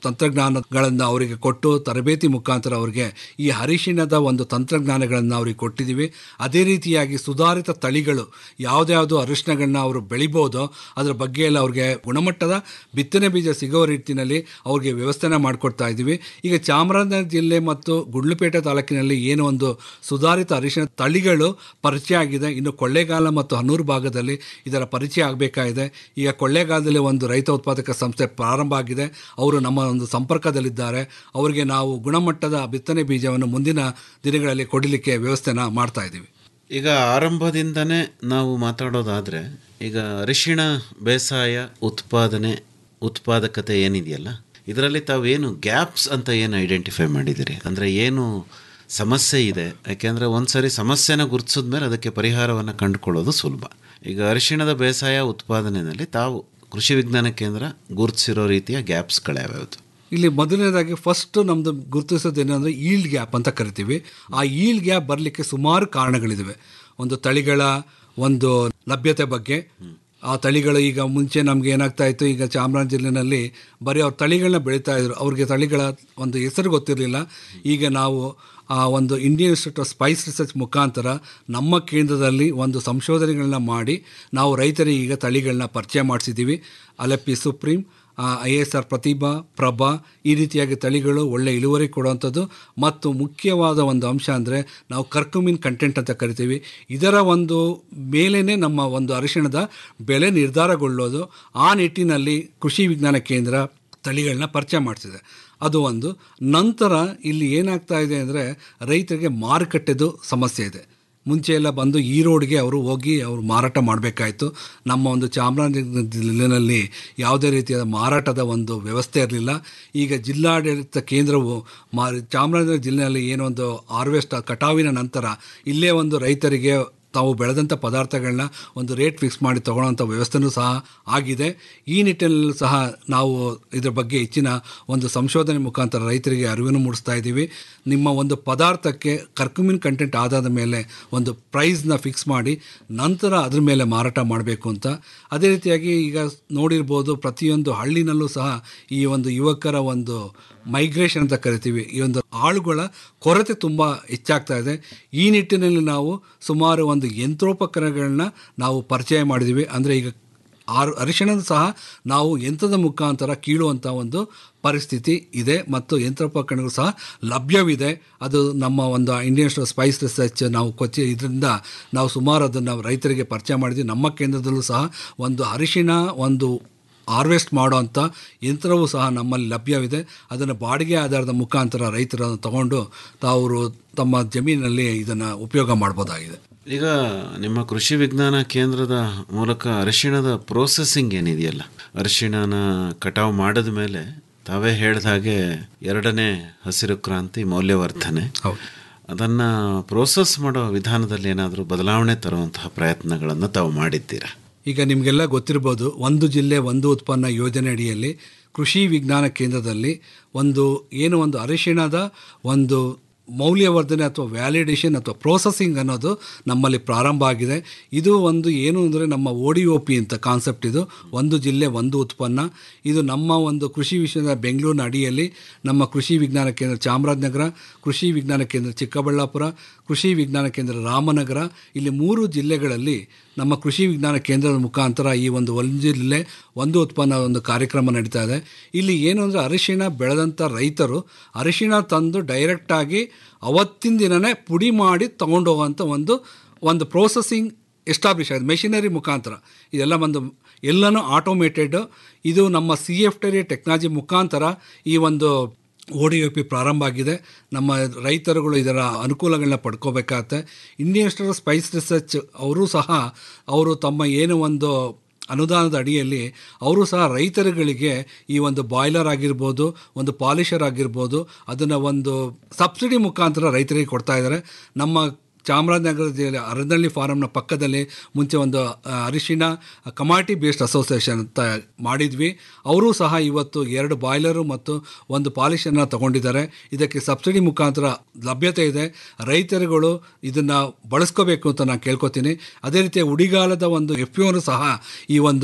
ತಂತ್ರಜ್ಞಾನಗಳನ್ನು ಅವರಿಗೆ ಕೊಟ್ಟು ತರಬೇತಿ ಮುಖಾಂತರ ಅವರಿಗೆ ಈ ಅರಿಶಿಣದ ಒಂದು ತಂತ್ರಜ್ಞಾನಗಳನ್ನು ಅವರಿಗೆ ಕೊಟ್ಟಿದ್ದೀವಿ ಅದೇ ರೀತಿಯಾಗಿ ಸುಧಾರಿತ ತಳಿಗಳು ಯಾವುದ್ಯಾವುದು ಅರಿಶಿಣಗಳನ್ನ ಅವರು ಬೆಳಿಬೋದೋ ಅದರ ಬಗ್ಗೆ ಎಲ್ಲ ಅವ್ರಿಗೆ ಗುಣಮಟ್ಟದ ಬಿತ್ತನೆ ಬೀಜ ಸಿಗೋ ರೀತಿಯಲ್ಲಿ ಅವ್ರಿಗೆ ವ್ಯವಸ್ಥೆನ ಮಾಡಿಕೊಡ್ತಾ ಇದ್ದೀವಿ ಈಗ ಚಾಮರಾಜನಗರ ಜಿಲ್ಲೆ ಮತ್ತು ಗುಂಡ್ಲುಪೇಟೆ ತಾಲೂಕಿನಲ್ಲಿ ಏನು ಒಂದು ಸುಧಾರಿತ ಅರಿಶಿಣ ತಳಿಗಳು ಪರಿಚಯ ಆಗಿದೆ ಇನ್ನು ಕೊಳ್ಳೇಗಾಲ ಮತ್ತು ಹನ್ನೂರು ಭಾಗದಲ್ಲಿ ಇದರ ಪರಿಚಯ ಆಗಬೇಕಾಗಿದೆ ಈಗ ಕೊಳ್ಳೇಗಾಲದಲ್ಲಿ ಒಂದು ರೈತ ಉತ್ಪಾದಕ ಸಂಸ್ಥೆ ಪ್ರಾರಂಭ ಆಗಿದೆ ಅವರು ನಮ್ಮ ಒಂದು ಸಂಪರ್ಕದಲ್ಲಿದ್ದಾರೆ ಅವರಿಗೆ ನಾವು ಗುಣಮಟ್ಟದ ಬಿತ್ತನೆ ಬೀಜವನ್ನು ಮುಂದಿನ ದಿನಗಳಲ್ಲಿ ಕೊಡಲಿಕ್ಕೆ ವ್ಯವಸ್ಥೆನ ಮಾಡ್ತಾ ಇದ್ದೀವಿ ಈಗ ಆರಂಭದಿಂದನೇ ನಾವು ಮಾತಾಡೋದಾದರೆ ಈಗ ಅರಿಶಿಣ ಬೇಸಾಯ ಉತ್ಪಾದನೆ ಉತ್ಪಾದಕತೆ ಏನಿದೆಯಲ್ಲ ಇದರಲ್ಲಿ ತಾವೇನು ಗ್ಯಾಪ್ಸ್ ಅಂತ ಏನು ಐಡೆಂಟಿಫೈ ಮಾಡಿದ್ದೀರಿ ಅಂದರೆ ಏನು ಸಮಸ್ಯೆ ಇದೆ ಯಾಕೆಂದರೆ ಒಂದು ಸರಿ ಸಮಸ್ಯೆನ ಗುರುತಿಸಿದ ಮೇಲೆ ಅದಕ್ಕೆ ಪರಿಹಾರವನ್ನು ಕಂಡುಕೊಳ್ಳೋದು ಸುಲಭ ಈಗ ಅರಿಶಿಣದ ಬೇಸಾಯ ಉತ್ಪಾದನೆಯಲ್ಲಿ ತಾವು ಕೃಷಿ ವಿಜ್ಞಾನ ಕೇಂದ್ರ ಗುರುತಿಸಿರೋ ರೀತಿಯ ಗ್ಯಾಪ್ಸ್ಗಳ್ಯಾವ್ಯಾವುದು ಇಲ್ಲಿ ಮೊದಲನೇದಾಗಿ ಫಸ್ಟ್ ನಮ್ಮದು ಗುರುತಿಸೋದು ಏನಂದರೆ ಈಲ್ಡ್ ಗ್ಯಾಪ್ ಅಂತ ಕರಿತೀವಿ ಆ ಈಲ್ಡ್ ಗ್ಯಾಪ್ ಬರಲಿಕ್ಕೆ ಸುಮಾರು ಕಾರಣಗಳಿವೆ ಒಂದು ತಳಿಗಳ ಒಂದು ಲಭ್ಯತೆ ಬಗ್ಗೆ ಆ ತಳಿಗಳು ಈಗ ಮುಂಚೆ ನಮ್ಗೆ ಏನಾಗ್ತಾ ಇತ್ತು ಈಗ ಚಾಮರಾಜ ಜಿಲ್ಲೆನಲ್ಲಿ ಬರೀ ಅವ್ರ ತಳಿಗಳನ್ನ ಬೆಳೀತಾ ಇದ್ರು ಅವ್ರಿಗೆ ತಳಿಗಳ ಒಂದು ಹೆಸರು ಗೊತ್ತಿರಲಿಲ್ಲ ಈಗ ನಾವು ಆ ಒಂದು Indian Institute of Spice Research ಮುಖಾಂತರ ನಮ್ಮ ಕೇಂದ್ರದಲ್ಲಿ ಒಂದು ಸಂಶೋಧನೆಗಳನ್ನ ಮಾಡಿ ನಾವು ರೈತರಿಗೆ ಈಗ ತಳಿಗಳನ್ನ ಪರಿಚಯ ಮಾಡಿಸಿದ್ದೀವಿ Alleppey Supreme I S R Prathibha Prabha ಈ ರೀತಿಯಾಗಿ ತಳಿಗಳು ಒಳ್ಳೆ ಇಳುವರಿ ಕೊಡುವಂಥದ್ದು ಮತ್ತು ಮುಖ್ಯವಾದ ಒಂದು ಅಂಶ ಅಂದರೆ ನಾವು ಕರ್ಕುಮಿನ್ ಕಂಟೆಂಟ್ ಅಂತ ಕರಿತೀವಿ ಇದರ ಒಂದು ಮೇಲೇ ನಮ್ಮ ಒಂದು ಅರಿಶಿಣದ ಬೆಲೆ ನಿರ್ಧಾರಗೊಳ್ಳೋದು ಆ ನಿಟ್ಟಿನಲ್ಲಿ ಕೃಷಿ ವಿಜ್ಞಾನ ಕೇಂದ್ರ ತಳಿಗಳನ್ನ ಪರಿಚಯ ಮಾಡಿಸಿದೆ ಅದು ಒಂದು ನಂತರ ಇಲ್ಲಿ ಏನಾಗ್ತಾ ಇದೆ ಅಂದರೆ ರೈತರಿಗೆ ಮಾರುಕಟ್ಟೆದು ಸಮಸ್ಯೆ ಇದೆ ಮುಂಚೆ ಎಲ್ಲ ಬಂದು ಈ ರೋಡ್ಗೆ ಅವರು ಹೋಗಿ ಅವರು ಮಾರಾಟ ಮಾಡಬೇಕಾಯಿತು ನಮ್ಮ ಒಂದು ಚಾಮರಾಜನಗರ ಜಿಲ್ಲೆಯಲ್ಲಿ ಯಾವುದೇ ರೀತಿಯಾದ ಮಾರಾಟದ ಒಂದು ವ್ಯವಸ್ಥೆ ಇರಲಿಲ್ಲ ಈಗ ಜಿಲ್ಲಾಡಳಿತ ಕೇಂದ್ರವು ಮಾ ಚಾಮರಾಜನಗರ ಜಿಲ್ಲೆಯಲ್ಲಿ ಏನೊಂದು ಹಾರ್ವೆಸ್ಟ್ ಕಟಾವಿನ ನಂತರ ಇಲ್ಲೇ ಒಂದು ರೈತರಿಗೆ ತಾವು ಬೆಳೆದಂಥ ಪದಾರ್ಥಗಳನ್ನ ಒಂದು ರೇಟ್ ಫಿಕ್ಸ್ ಮಾಡಿ ತೊಗೊಳ್ಳೋಂಥ ವ್ಯವಸ್ಥೆನೂ ಸಹ ಆಗಿದೆ ಈ ನಿಟ್ಟಿನಲ್ಲೂ ಸಹ ನಾವು ಇದರ ಬಗ್ಗೆ ಹೆಚ್ಚಿನ ಒಂದು ಸಂಶೋಧನೆ ಮುಖಾಂತರ ರೈತರಿಗೆ ಅರಿವನ್ನು ಮೂಡಿಸ್ತಾ ಇದ್ದೀವಿ ನಿಮ್ಮ ಒಂದು ಪದಾರ್ಥಕ್ಕೆ ಕರ್ಕುಮಿನ್ ಕಂಟೆಂಟ್ ಆಧಾರದ ಮೇಲೆ ಒಂದು ಪ್ರೈಸ್ನ ಫಿಕ್ಸ್ ಮಾಡಿ ನಂತರ ಅದ್ರ ಮೇಲೆ ಮಾರಾಟ ಮಾಡಬೇಕು ಅಂತ ಅದೇ ರೀತಿಯಾಗಿ ಈಗ ನೋಡಿರ್ಬೋದು ಪ್ರತಿಯೊಂದು ಹಳ್ಳಿನಲ್ಲೂ ಸಹ ಈ ಒಂದು ಯುವಕರ ಒಂದು ಮೈಗ್ರೇಷನ್ ಅಂತ ಕರಿತೀವಿ ಈ ಒಂದು ಆಳುಗಳ ಕೊರತೆ ತುಂಬ ಹೆಚ್ಚಾಗ್ತಾ ಇದೆ ಈ ನಿಟ್ಟಿನಲ್ಲಿ ನಾವು ಸುಮಾರು ಒಂದು ಯಂತ್ರೋಪಕರಣಗಳನ್ನ ನಾವು ಪರಿಚಯ ಮಾಡಿದ್ದೀವಿ ಅಂದರೆ ಈಗ ಆರ್ ಅರಿಶಿಣದ ಸಹ ನಾವು ಯಂತ್ರದ ಮುಖಾಂತರ ಕೀಳುವಂಥ ಒಂದು ಪರಿಸ್ಥಿತಿ ಇದೆ ಮತ್ತು ಯಂತ್ರೋಪಕರಣಗಳು ಸಹ ಲಭ್ಯವಿದೆ ಅದು ನಮ್ಮ ಒಂದು Indian Institute of Spice Research ನಾವು ಕೊಚ್ಚಿ ಇದರಿಂದ ನಾವು ಸುಮಾರು ಅದನ್ನು ರೈತರಿಗೆ ಪರಿಚಯ ಮಾಡಿದ್ವಿ ನಮ್ಮ ಕೇಂದ್ರದಲ್ಲೂ ಸಹ ಒಂದು ಅರಿಶಿಣ ಒಂದು ಹಾರ್ವೆಸ್ಟ್ ಮಾಡೋವಂಥ ಯಂತ್ರವೂ ಸಹ ನಮ್ಮಲ್ಲಿ ಲಭ್ಯವಿದೆ ಅದನ್ನು ಬಾಡಿಗೆ ಆಧಾರದ ಮುಖಾಂತರ ರೈತರು ಅದನ್ನು ತಗೊಂಡು ತಾವರು ತಮ್ಮ ಜಮೀನಿನಲ್ಲಿ ಇದನ್ನು ಉಪಯೋಗ ಮಾಡ್ಬೋದಾಗಿದೆ ಈಗ ನಿಮ್ಮ ಕೃಷಿ ವಿಜ್ಞಾನ ಕೇಂದ್ರದ ಮೂಲಕ ಅರಿಶಿಣದ ಪ್ರೋಸೆಸ್ಸಿಂಗ್ ಏನಿದೆಯಲ್ಲ ಅರಿಶಿಣನ ಕಟಾವು ಮಾಡಿದ ಮೇಲೆ ತಾವೇ ಹೇಳಿದ ಹಾಗೆ ಎರಡನೇ ಹಸಿರು ಕ್ರಾಂತಿ ಮೌಲ್ಯವರ್ಧನೆ ಅದನ್ನು ಪ್ರೋಸೆಸ್ ಮಾಡೋ ವಿಧಾನದಲ್ಲಿ ಏನಾದರೂ ಬದಲಾವಣೆ ತರುವಂತಹ ಪ್ರಯತ್ನಗಳನ್ನು ತಾವು ಮಾಡಿದ್ದೀರಾ ಈಗ ನಿಮಗೆಲ್ಲ ಗೊತ್ತಿರ್ಬೋದು ಒಂದು ಜಿಲ್ಲೆ ಒಂದು ಉತ್ಪನ್ನ ಯೋಜನೆ ಅಡಿಯಲ್ಲಿ ಕೃಷಿ ವಿಜ್ಞಾನ ಕೇಂದ್ರದಲ್ಲಿ ಒಂದು ಏನು ಒಂದು ಅರಿಶಿಣದ ಒಂದು ಮೌಲ್ಯವರ್ಧನೆ ಅಥವಾ ವ್ಯಾಲಿಡೇಷನ್ ಅಥವಾ ಪ್ರೋಸೆಸಿಂಗ್ ಅನ್ನೋದು ನಮ್ಮಲ್ಲಿ ಪ್ರಾರಂಭ ಆಗಿದೆ ಇದು ಒಂದು ಏನು ಅಂದರೆ ನಮ್ಮ ಒ ಡಿ ಒ ಪಿ ಅಂತ ಕಾನ್ಸೆಪ್ಟ್ ಇದು ಒಂದು ಜಿಲ್ಲೆ ಒಂದು ಉತ್ಪನ್ನ ಇದು ನಮ್ಮ ಒಂದು ಕೃಷಿ ವಿಶ್ವದ ಬೆಂಗಳೂರಿನ ಅಡಿಯಲ್ಲಿ ನಮ್ಮ ಕೃಷಿ ವಿಜ್ಞಾನ ಕೇಂದ್ರ ಚಾಮರಾಜನಗರ ಕೃಷಿ ವಿಜ್ಞಾನ ಕೇಂದ್ರ ಚಿಕ್ಕಬಳ್ಳಾಪುರ ಕೃಷಿ ವಿಜ್ಞಾನ ಕೇಂದ್ರ ರಾಮನಗರ ಇಲ್ಲಿ ಮೂರು ಜಿಲ್ಲೆಗಳಲ್ಲಿ ನಮ್ಮ ಕೃಷಿ ವಿಜ್ಞಾನ ಕೇಂದ್ರದ ಮುಖಾಂತರ ಈ ಒಂದು ಒಂದು ಜಿಲ್ಲೆ ಒಂದು ಉತ್ಪನ್ನ ಒಂದು ಕಾರ್ಯಕ್ರಮ ನಡೀತಾ ಇದೆ ಇಲ್ಲಿ ಏನು ಅಂದರೆ ಅರಿಶಿಣ ಬೆಳೆದಂಥ ರೈತರು ಅರಿಶಿಣ ತಂದು ಡೈರೆಕ್ಟಾಗಿ ಅವತ್ತಿನ ದಿನವೇ ಪುಡಿ ಮಾಡಿ ತೊಗೊಂಡೋಗುವಂಥ ಒಂದು ಒಂದು ಪ್ರೋಸೆಸಿಂಗ್ ಎಸ್ಟಾಬ್ಲಿಷ್ ಆಗಿದೆ ಮೆಷಿನರಿ ಮುಖಾಂತರ ಇದೆಲ್ಲ ಒಂದು ಎಲ್ಲನೂ ಆಟೋಮೇಟೆಡ್ ಇದು ನಮ್ಮ ಸಿ ಎಫ್ ಟರಿ ಟೆಕ್ನಾಲಜಿ ಮುಖಾಂತರ ಈ ಒಂದು ಒ ಡಿ ಒ ಪಿ ಪ್ರಾರಂಭ ಆಗಿದೆ ನಮ್ಮ ರೈತರುಗಳು ಇದರ ಅನುಕೂಲಗಳನ್ನ ಪಡ್ಕೋಬೇಕಾಗತ್ತೆ Indian Institute of Spice Research ಅವರು ಸಹ ಅವರು ತಮ್ಮ ಏನು ಒಂದು ಅನುದಾನದ ಅಡಿಯಲ್ಲಿ ಅವರು ಸಹ ರೈತರುಗಳಿಗೆ ಈ ಒಂದು ಬಾಯ್ಲರ್ ಆಗಿರ್ಬೋದು ಒಂದು ಪಾಲಿಷರ್ ಆಗಿರ್ಬೋದು ಅದನ್ನು ಒಂದು ಸಬ್ಸಿಡಿ ಮುಖಾಂತರ ರೈತರಿಗೆ ಕೊಡ್ತಾ ಇದ್ದಾರೆ ನಮ್ಮ ಚಾಮರಾಜನಗರ ಜಿಲ್ಲೆ ಅರದಳ್ಳಿ ಫಾರಮ್ನ ಪಕ್ಕದಲ್ಲಿ ಮುಂಚೆ ಒಂದು ಆ, ಅರಿಶಿಣ ಕಮಾಟಿ ಬೇಸ್ಡ್ ಅಸೋಸಿಯೇಷನ್ ಅಂತ ಮಾಡಿದ್ವಿ ಅವರು ಸಹ ಇವತ್ತು ಎರಡು ಬಾಯ್ಲರು ಮತ್ತು ಒಂದು ಪಾಲಿಷನ್ನು ತಗೊಂಡಿದ್ದಾರೆ ಇದಕ್ಕೆ ಸಬ್ಸಿಡಿ ಮುಖಾಂತರ ಲಭ್ಯತೆ ಇದೆ ರೈತರುಗಳು ಇದನ್ನು ಬಳಸ್ಕೋಬೇಕು ಅಂತ ನಾನು ಕೇಳ್ಕೊತೀನಿ ಅದೇ ರೀತಿ ಉಡಿಗಾಲದ ಒಂದು ಎಫ್ ಸಹ ಈ ಒಂದು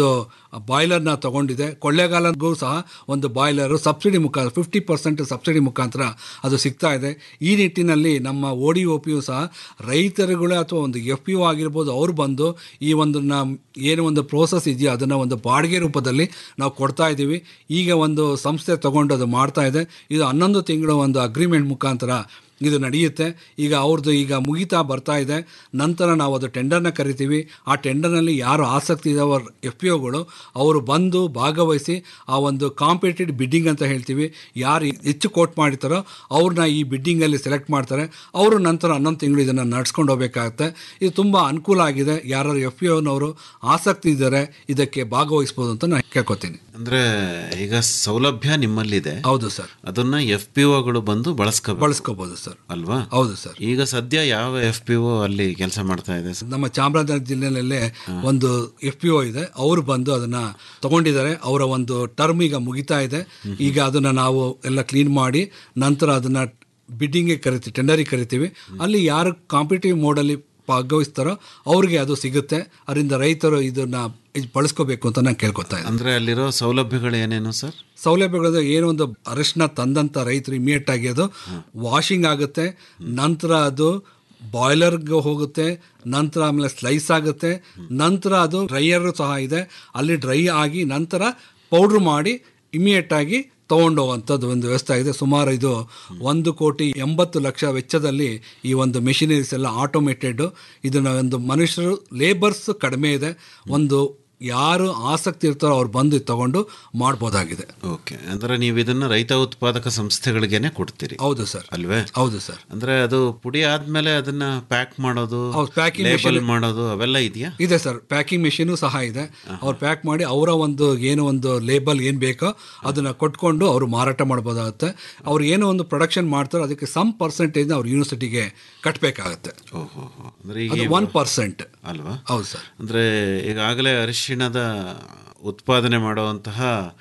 ಬಾಯ್ಲರ್ನ ತಗೊಂಡಿದೆ ಕೊಳ್ಳೆಗಾಲಗೂ ಸಹ ಒಂದು ಬಾಯ್ಲರು ಸಬ್ಸಿಡಿ ಮುಖಾಂತರ ಫಿಫ್ಟಿ ಪರ್ಸೆಂಟ್ ಸಬ್ಸಿಡಿ ಮುಖಾಂತರ ಅದು ಸಿಗ್ತಾ ಇದೆ ಈ ನಿಟ್ಟಿನಲ್ಲಿ ನಮ್ಮ ಓ ಡಿ ಒ ಪಿ ಯು ಸಹ ರೈತರುಗಳೇ ಅಥವಾ ಒಂದು ಎಫ್ ಪಿ ಒ ಆಗಿರ್ಬೋದು ಅವ್ರು ಬಂದು ಈ ಒಂದು ನ ಏನು ಒಂದು ಪ್ರೋಸೆಸ್ ಇದೆಯೋ ಅದನ್ನು ಒಂದು ಬಾಡಿಗೆ ರೂಪದಲ್ಲಿ ನಾವು ಕೊಡ್ತಾ ಇದ್ದೀವಿ ಈಗ ಒಂದು ಸಂಸ್ಥೆ ತಗೊಂಡು ಅದು ಮಾಡ್ತಾ ಇದೆ ಇದು ಹನ್ನೊಂದು ತಿಂಗಳು ಒಂದು ಅಗ್ರಿಮೆಂಟ್ ಮುಖಾಂತರ ಇದು ನಡೆಯುತ್ತೆ ಈಗ ಅವ್ರದ್ದು ಈಗ ಮುಗಿತಾ ಬರ್ತಾ ಇದೆ ನಂತರ ನಾವು ಅದು ಟೆಂಡರ್ನ ಕರಿತೀವಿ ಆ ಟೆಂಡರ್ನಲ್ಲಿ ಯಾರು ಆಸಕ್ತಿ ಇದ್ದಾವ ಎಫ್ ಪಿ ಒಗಳು ಅವರು ಬಂದು ಭಾಗವಹಿಸಿ ಆ ಒಂದು ಕಾಂಪಿಟೇಟಿವ್ ಬಿಡ್ಡಿಂಗ್ ಅಂತ ಹೇಳ್ತೀವಿ ಯಾರು ಹೆಚ್ಚು ಕೋಟ್ ಮಾಡಿರ್ತಾರೋ ಅವ್ರನ್ನ ಈ ಬಿಡ್ಡಿಂಗಲ್ಲಿ ಸೆಲೆಕ್ಟ್ ಮಾಡ್ತಾರೆ ಅವರು ನಂತರ ಹನ್ನೊಂದು ತಿಂಗಳು ಇದನ್ನು ನಡ್ಸ್ಕೊಂಡು ಹೋಗಬೇಕಾಗತ್ತೆ ಇದು ತುಂಬ ಅನುಕೂಲ ಆಗಿದೆ ಯಾರು ಎಫ್ ಪಿ ಒನವರು ಆಸಕ್ತಿ ಇದ್ದಾರೆ ಇದಕ್ಕೆ ಭಾಗವಹಿಸ್ಬೋದು ಅಂತ ನಾನು ಕೇಳ್ಕೊತೀನಿ ಅಂದ್ರೆ ಈಗ ಸೌಲಭ್ಯ ನಿಮ್ಮಲ್ಲಿದೆ ಹೌದು ಸರ್ ಅದನ್ನ ಎಫ್ ಪಿ ಒಗಳು ಬಂದು ಬಳಸ್ಕೋಬೇಕು ಬಳಸ್ಕೋಬಹುದು ಸರ್ ಅಲ್ವಾ ಹೌದು ಸರ್ ಈಗ ಸದ್ಯ ಯಾವ ಎಫ್ ಪಿ ಒ ಅಲ್ಲಿ ಕೆಲಸ ಮಾಡ್ತಾ ಇದೆ ಸರ್ ನಮ್ಮ ಚಾಮರಾಜನಗರ ಜಿಲ್ಲೆಯಲ್ಲೇ ಒಂದು ಎಫ್ ಪಿ ಒ ಇದೆ ಅವರು ಬಂದು ಅದನ್ನ ತಗೊಂಡಿದ್ದಾರೆ ಅವರ ಒಂದು ಟರ್ಮ್ ಈಗ ಮುಗಿತಾ ಇದೆ ಈಗ ಅದನ್ನ ನಾವು ಎಲ್ಲ ಕ್ಲೀನ್ ಮಾಡಿ ನಂತರ ಅದನ್ನ ಬಿಡ್ಡಿಂಗ್ಗೆ ಕರಿತೀವಿ ಟೆಂಡರಿಗೆ ಕರಿತೀವಿ ಅಲ್ಲಿ ಯಾರು ಕಾಂಪಿಟೇಟಿವ್ ಮೋಡಲ್ಲಿ ಭಾಗವಹಿಸ್ತಾರೋ ಅವ್ರಿಗೆ ಅದು ಸಿಗುತ್ತೆ ಅದರಿಂದ ರೈತರು ಇದನ್ನ ಬಳಸ್ಕೋಬೇಕು ಅಂತ ನಾನು ಕೇಳ್ಕೊತಾ ಇದ್ದೀನಿ ಅಂದ್ರೆ ಅಲ್ಲಿರೋ ಸೌಲಭ್ಯಗಳು ಏನೇನು ಸರ್ ಸೌಲಭ್ಯಗಳು ಏನೋ ಒಂದು ಅರಿಶಿನ ತಂದಂಥ ರೈತರು ಇಮಿಡಿಯೇಟ್ ಆಗಿ ಅದು ವಾಷಿಂಗ್ ಆಗುತ್ತೆ ನಂತರ ಅದು ಬಾಯ್ಲರ್ಗೆ ಹೋಗುತ್ತೆ ನಂತರ ಆಮೇಲೆ ಸ್ಲೈಸ್ ಆಗುತ್ತೆ ನಂತರ ಅದು ಡ್ರೈಯರ್ ಸಹ ಇದೆ ಅಲ್ಲಿ ಡ್ರೈ ಆಗಿ ನಂತರ ಪೌಡ್ರ್ ಮಾಡಿ ಇಮಿಡಿಯೇಟ್ ಆಗಿ ತೊಗೊಂಡೋಗುವಂಥದ್ದು ಒಂದು ವ್ಯವಸ್ಥೆ ಇದೆ ಸುಮಾರು ಇದು ಒಂದು ಕೋಟಿ ಎಂಬತ್ತು ಲಕ್ಷ ವೆಚ್ಚದಲ್ಲಿ ಈ ಒಂದು ಮೆಷಿನರೀಸ್ ಎಲ್ಲ ಆಟೋಮೇಟೆಡ್ ಇದನ್ನು ಒಂದು ಮನುಷ್ಯರು ಲೇಬರ್ಸ್ ಕಡಿಮೆ ಇದೆ ಒಂದು ಯಾರು ಆಸಕ್ತಿ ಇರ್ತಾರೋ ಅವ್ರು ಬಂದು ಇದು ತಗೊಂಡು ಮಾಡ್ಬೋದಾಗಿದೆ ಓಕೆ ಅಂದ್ರೆ ನೀವು ಇದನ್ನ ರೈತ ಉತ್ಪಾದಕ ಸಂಸ್ಥೆಗಳಿಗೇನೆ ಕೊಡ್ತೀರಿ ಹೌದು ಸರ್ ಅಲ್ವೇ ಹೌದು ಸರ್ ಅಂದ್ರೆ ಅದು ಪುಡಿ ಆದ್ಮೇಲೆ ಅದನ್ನ ಪ್ಯಾಕ್ ಮಾಡೋದು ಹೌದು, packing ಲೇಬಲ್ machine- ಮಾಡೋದು ಅವೆಲ್ಲ ಇದೆಯಾ ಇದೆ ಸರ್ ಪ್ಯಾಕಿಂಗ್ ಮೆಷಿನು ಸಹ ಇದೆ ಅವ್ರು ಪ್ಯಾಕ್ ಮಾಡಿ ಅವರ ಒಂದು ಏನು ಒಂದು ಲೇಬಲ್ ಏನು ಬೇಕೋ ಅದನ್ನ ಕೊಟ್ಕೊಂಡು ಅವರು ಮಾರಾಟ ಮಾಡ್ಬೋದಾಗುತ್ತೆ ಅವ್ರು ಏನೋ ಒಂದು ಪ್ರೊಡಕ್ಷನ್ ಮಾಡ್ತಾರೋ ಅದಕ್ಕೆ ಸಮ್ ಪರ್ಸೆಂಟೇಜ್ ಅವ್ರು ಯೂನಿವರ್ಸಿಟಿಗೆ ಕಟ್ಟಬೇಕಾಗತ್ತೆ ಓಹೋ ಅಂದ್ರೆ ಅದು ಈಗ ಒನ್ ಪರ್ಸೆಂಟ್ ಅಲ್ವಾ ಹೌದು ಸರ್ ಅಂದ್ರೆ ಈಗಾಗಲೇ ಅರಿಶಿಣದ ಉತ್ಪಾದನೆ ಮಾಡುವಂತಹ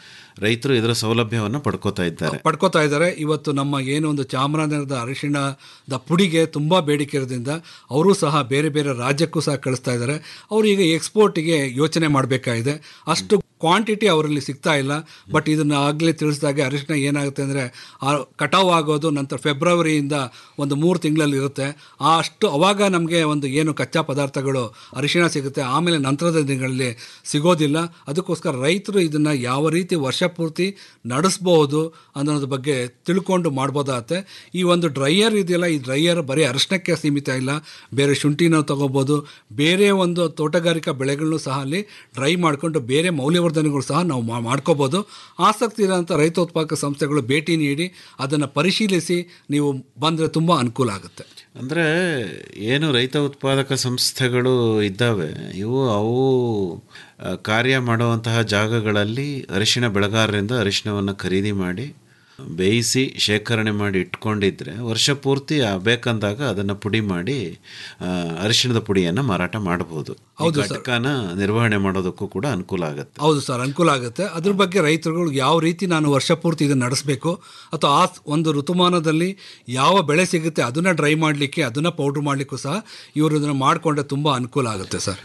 ರೈತರು ಇದರ ಸೌಲಭ್ಯವನ್ನು ಪಡ್ಕೋತಾ ಇದ್ದಾರೆ ಪಡ್ಕೋತಾ ಇದ್ದಾರೆ ಇವತ್ತು ನಮ್ಮ ಏನು ಒಂದು ಚಾಮರಾಜನಗರದ ಅರಿಶಿಣದ ಪುಡಿಗೆ ತುಂಬ ಬೇಡಿಕೆ ಇರೋದ್ರಿಂದ ಅವರು ಸಹ ಬೇರೆ ಬೇರೆ ರಾಜ್ಯಕ್ಕೂ ಸಹ ಕಳಿಸ್ತಾ ಇದ್ದಾರೆ ಅವರು ಈಗ ಎಕ್ಸ್ಪೋರ್ಟಿಗೆ ಯೋಚನೆ ಮಾಡಬೇಕಾಗಿದೆ ಅಷ್ಟು ಕ್ವಾಂಟಿಟಿ ಅವರಲ್ಲಿ ಸಿಗ್ತಾ ಇಲ್ಲ ಬಟ್ ಇದನ್ನು ಆಗಲೇ ತಿಳಿಸಿದಾಗ ಅರಿಶಿನ ಏನಾಗುತ್ತೆ ಅಂದರೆ ಕಟಾವ್ ಆಗೋದು ನಂತರ ಫೆಬ್ರವರಿಯಿಂದ ಒಂದು ಮೂರು ತಿಂಗಳಲ್ಲಿ ಇರುತ್ತೆ ಆ ಅಷ್ಟು ಅವಾಗ ನಮಗೆ ಒಂದು ಏನು ಕಚ್ಚಾ ಪದಾರ್ಥಗಳು ಅರಿಶಿಣ ಸಿಗುತ್ತೆ ಆಮೇಲೆ ನಂತರದ ದಿನಗಳಲ್ಲಿ ಸಿಗೋದಿಲ್ಲ ಅದಕ್ಕೋಸ್ಕರ ರೈತರು ಇದನ್ನು ಯಾವ ರೀತಿ ವರ್ಷ ಪೂರ್ತಿ ನಡೆಸ್ಬೋದು ಅನ್ನೋದ್ರ ಬಗ್ಗೆ ತಿಳ್ಕೊಂಡು ಮಾಡ್ಬೋದಾಗತ್ತೆ ಈ ಒಂದು ಡ್ರೈಯರ್ ಇದೆಯಲ್ಲ ಈ ಡ್ರೈಯರ್ ಬರೀ ಅರಿಶಿಣಕ್ಕೆ ಸೀಮಿತ ಇಲ್ಲ ಬೇರೆ ಶುಂಠಿನ ತಗೋಬೋದು ಬೇರೆ ಒಂದು ತೋಟಗಾರಿಕಾ ಬೆಳೆಗಳನ್ನು ಸಹ ಅಲ್ಲಿ ಡ್ರೈ ಮಾಡಿಕೊಂಡು ಬೇರೆ ಮೌಲ್ಯವರ್ಧನೆಗಳು ಸಹ ನಾವು ಮಾ- ಮಾಡ್ಕೋಬೋದು ಆಸಕ್ತಿ ಇರೋಂಥ ರೈತೋತ್ಪಾದಕ ಸಂಸ್ಥೆಗಳು ಭೇಟಿ ನೀಡಿ ಅದನ್ನು ಪರಿಶೀಲಿಸಿ ನೀವು ಬಂದರೆ ತುಂಬ ಅನುಕೂಲ ಆಗುತ್ತೆ ಅಂದರೆ ಏನು ರೈತ ಉತ್ಪಾದಕ ಸಂಸ್ಥೆಗಳು ಇದ್ದಾವೆ ಇವು ಅವು ಆ, ಕಾರ್ಯ ಮಾಡುವಂತಹ ಜಾಗಗಳಲ್ಲಿ ಅರಿಶಿಣ ಬೆಳೆಗಾರರಿಂದ ಅರಿಶಿಣವನ್ನು ಖರೀದಿ ಮಾಡಿ ಬೇಯಿಸಿ ಶೇಖರಣೆ ಮಾಡಿ ಇಟ್ಕೊಂಡಿದ್ರೆ ವರ್ಷ ಪೂರ್ತಿ ಆ ಬೇಕಂದಾಗ ಅದನ್ನು ಪುಡಿ ಮಾಡಿ ಆ, ಅರಿಶಿಣದ ಪುಡಿಯನ್ನು ಮಾರಾಟ ಮಾಡಬಹುದು ಹೌದು ಸರ್. ಘಟಕನ ನಿರ್ವಹಣೆ ಮಾಡೋದಕ್ಕೂ ಕೂಡ ಅನುಕೂಲ ಆಗುತ್ತೆ ಹೌದು ಸರ್ ಅನುಕೂಲ ಆಗುತ್ತೆ ಅದ್ರ ಬಗ್ಗೆ ರೈತರುಗಳು ಯಾವ ರೀತಿ ನಾನು ವರ್ಷ ಪೂರ್ತಿ ಇದನ್ನು ನಡೆಸಬೇಕು ಅಥವಾ ಆ ಒಂದು ಋತುಮಾನದಲ್ಲಿ ಯಾವ ಬೆಳೆ ಸಿಗುತ್ತೆ ಅದನ್ನು ಡ್ರೈ ಮಾಡಲಿಕ್ಕೆ ಅದನ್ನು ಪೌಡ್ರ್ ಮಾಡಲಿಕ್ಕೂ ಸಹ ಇವರು ಇದನ್ನು ಮಾಡಿಕೊಂಡ್ರೆ ತುಂಬ ಅನುಕೂಲ ಆಗುತ್ತೆ ಸರ್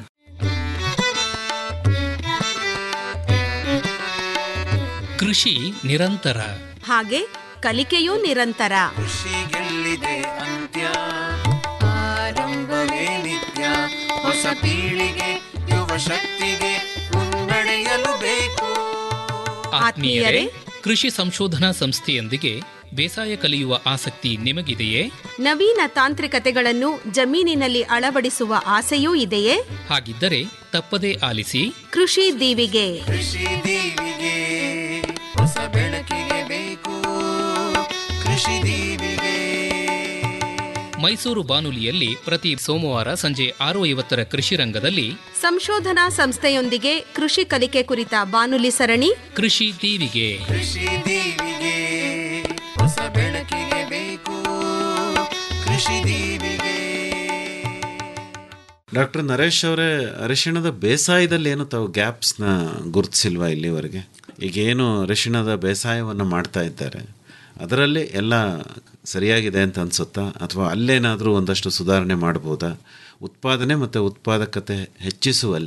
ಕೃಷಿ ನಿರಂತರ ಹಾಗೆ ಕಲಿಕೆಯೂ ನಿರಂತರ ಕೃಷಿಗೆಲ್ಲಿದೆ ಅಂತ್ಯ ಆರಂಭವೇ ನಿತ್ಯ ಹೊಸ ಪೀಳಿಗೆ ಯುವ ಶಕ್ತಿಗೆ ಮುನ್ನಡೆಯಲು ಬೇಕು ಆತ್ಮೀಯರೇ ಕೃಷಿ ಸಂಶೋಧನಾ ಸಂಸ್ಥೆಯೊಂದಿಗೆ ಬೇಸಾಯ ಕಲಿಯುವ ಆಸಕ್ತಿ ನಿಮಗಿದೆಯೇ ನವೀನ ತಾಂತ್ರಿಕತೆಗಳನ್ನು ಜಮೀನಿನಲ್ಲಿ ಅಳವಡಿಸುವ ಆಸೆಯೂ ಇದೆಯೇ ಹಾಗಿದ್ದರೆ ತಪ್ಪದೇ ಆಲಿಸಿ ಕೃಷಿ ದೀವಿಗೆ ಕೃಷಿ ದೀವಿಗೆ ಹೊಸ ಬೆಳಕಿಗೆ ಬೇಕು ಕೃಷಿ ದೀವಿಗೆ ಮೈಸೂರು ಬಾನುಲಿಯಲ್ಲಿ ಪ್ರತಿ ಸೋಮವಾರ ಸಂಜೆ ಆರು ಐವತ್ತರ ಕೃಷಿ ರಂಗದಲ್ಲಿ ಸಂಶೋಧನಾ ಸಂಸ್ಥೆಯೊಂದಿಗೆ ಕೃಷಿ ಕಲಿಕೆ ಕುರಿತ ಬಾನುಲಿ ಸರಣಿ ಕೃಷಿ ದೀವಿಗೆ ಕೃಷಿ ದೀವಿಗೆ ಹೊಸ ಬೆಳಕಿಗೆ ಬೇಕು ಕೃಷಿ ದೀವಿಗೆ ಡಾಕ್ಟರ್ ನರೇಶ್ ಅವರೇ ಅರಿಶಿಣದ ಬೇಸಾಯದಲ್ಲಿ ಏನು ತಾವು ಗ್ಯಾಪ್ಸ್ನ ಗುರುತಿಸಿಲ್ವಾ ಇಲ್ಲಿವರೆಗೆ ಈಗೇನು ಅರಿಶಿಣದ ಬೇಸಾಯವನ್ನು ಮಾಡ್ತಾ ಇದ್ದಾರೆ ಅದರಲ್ಲಿ ಎಲ್ಲ ಸರಿಯಾಗಿದೆ ಅಂತ ಅನಿಸುತ್ತಾ ಅಥವಾ ಅಲ್ಲೇನಾದರೂ ಒಂದಷ್ಟು ಸುಧಾರಣೆ ಮಾಡ್ಬೋದಾ ಉತ್ಪಾದನೆ ಮತ್ತು ಉತ್ಪಾದಕತೆ ಹೆಚ್ಚಿಸುವಲ್ಲಿ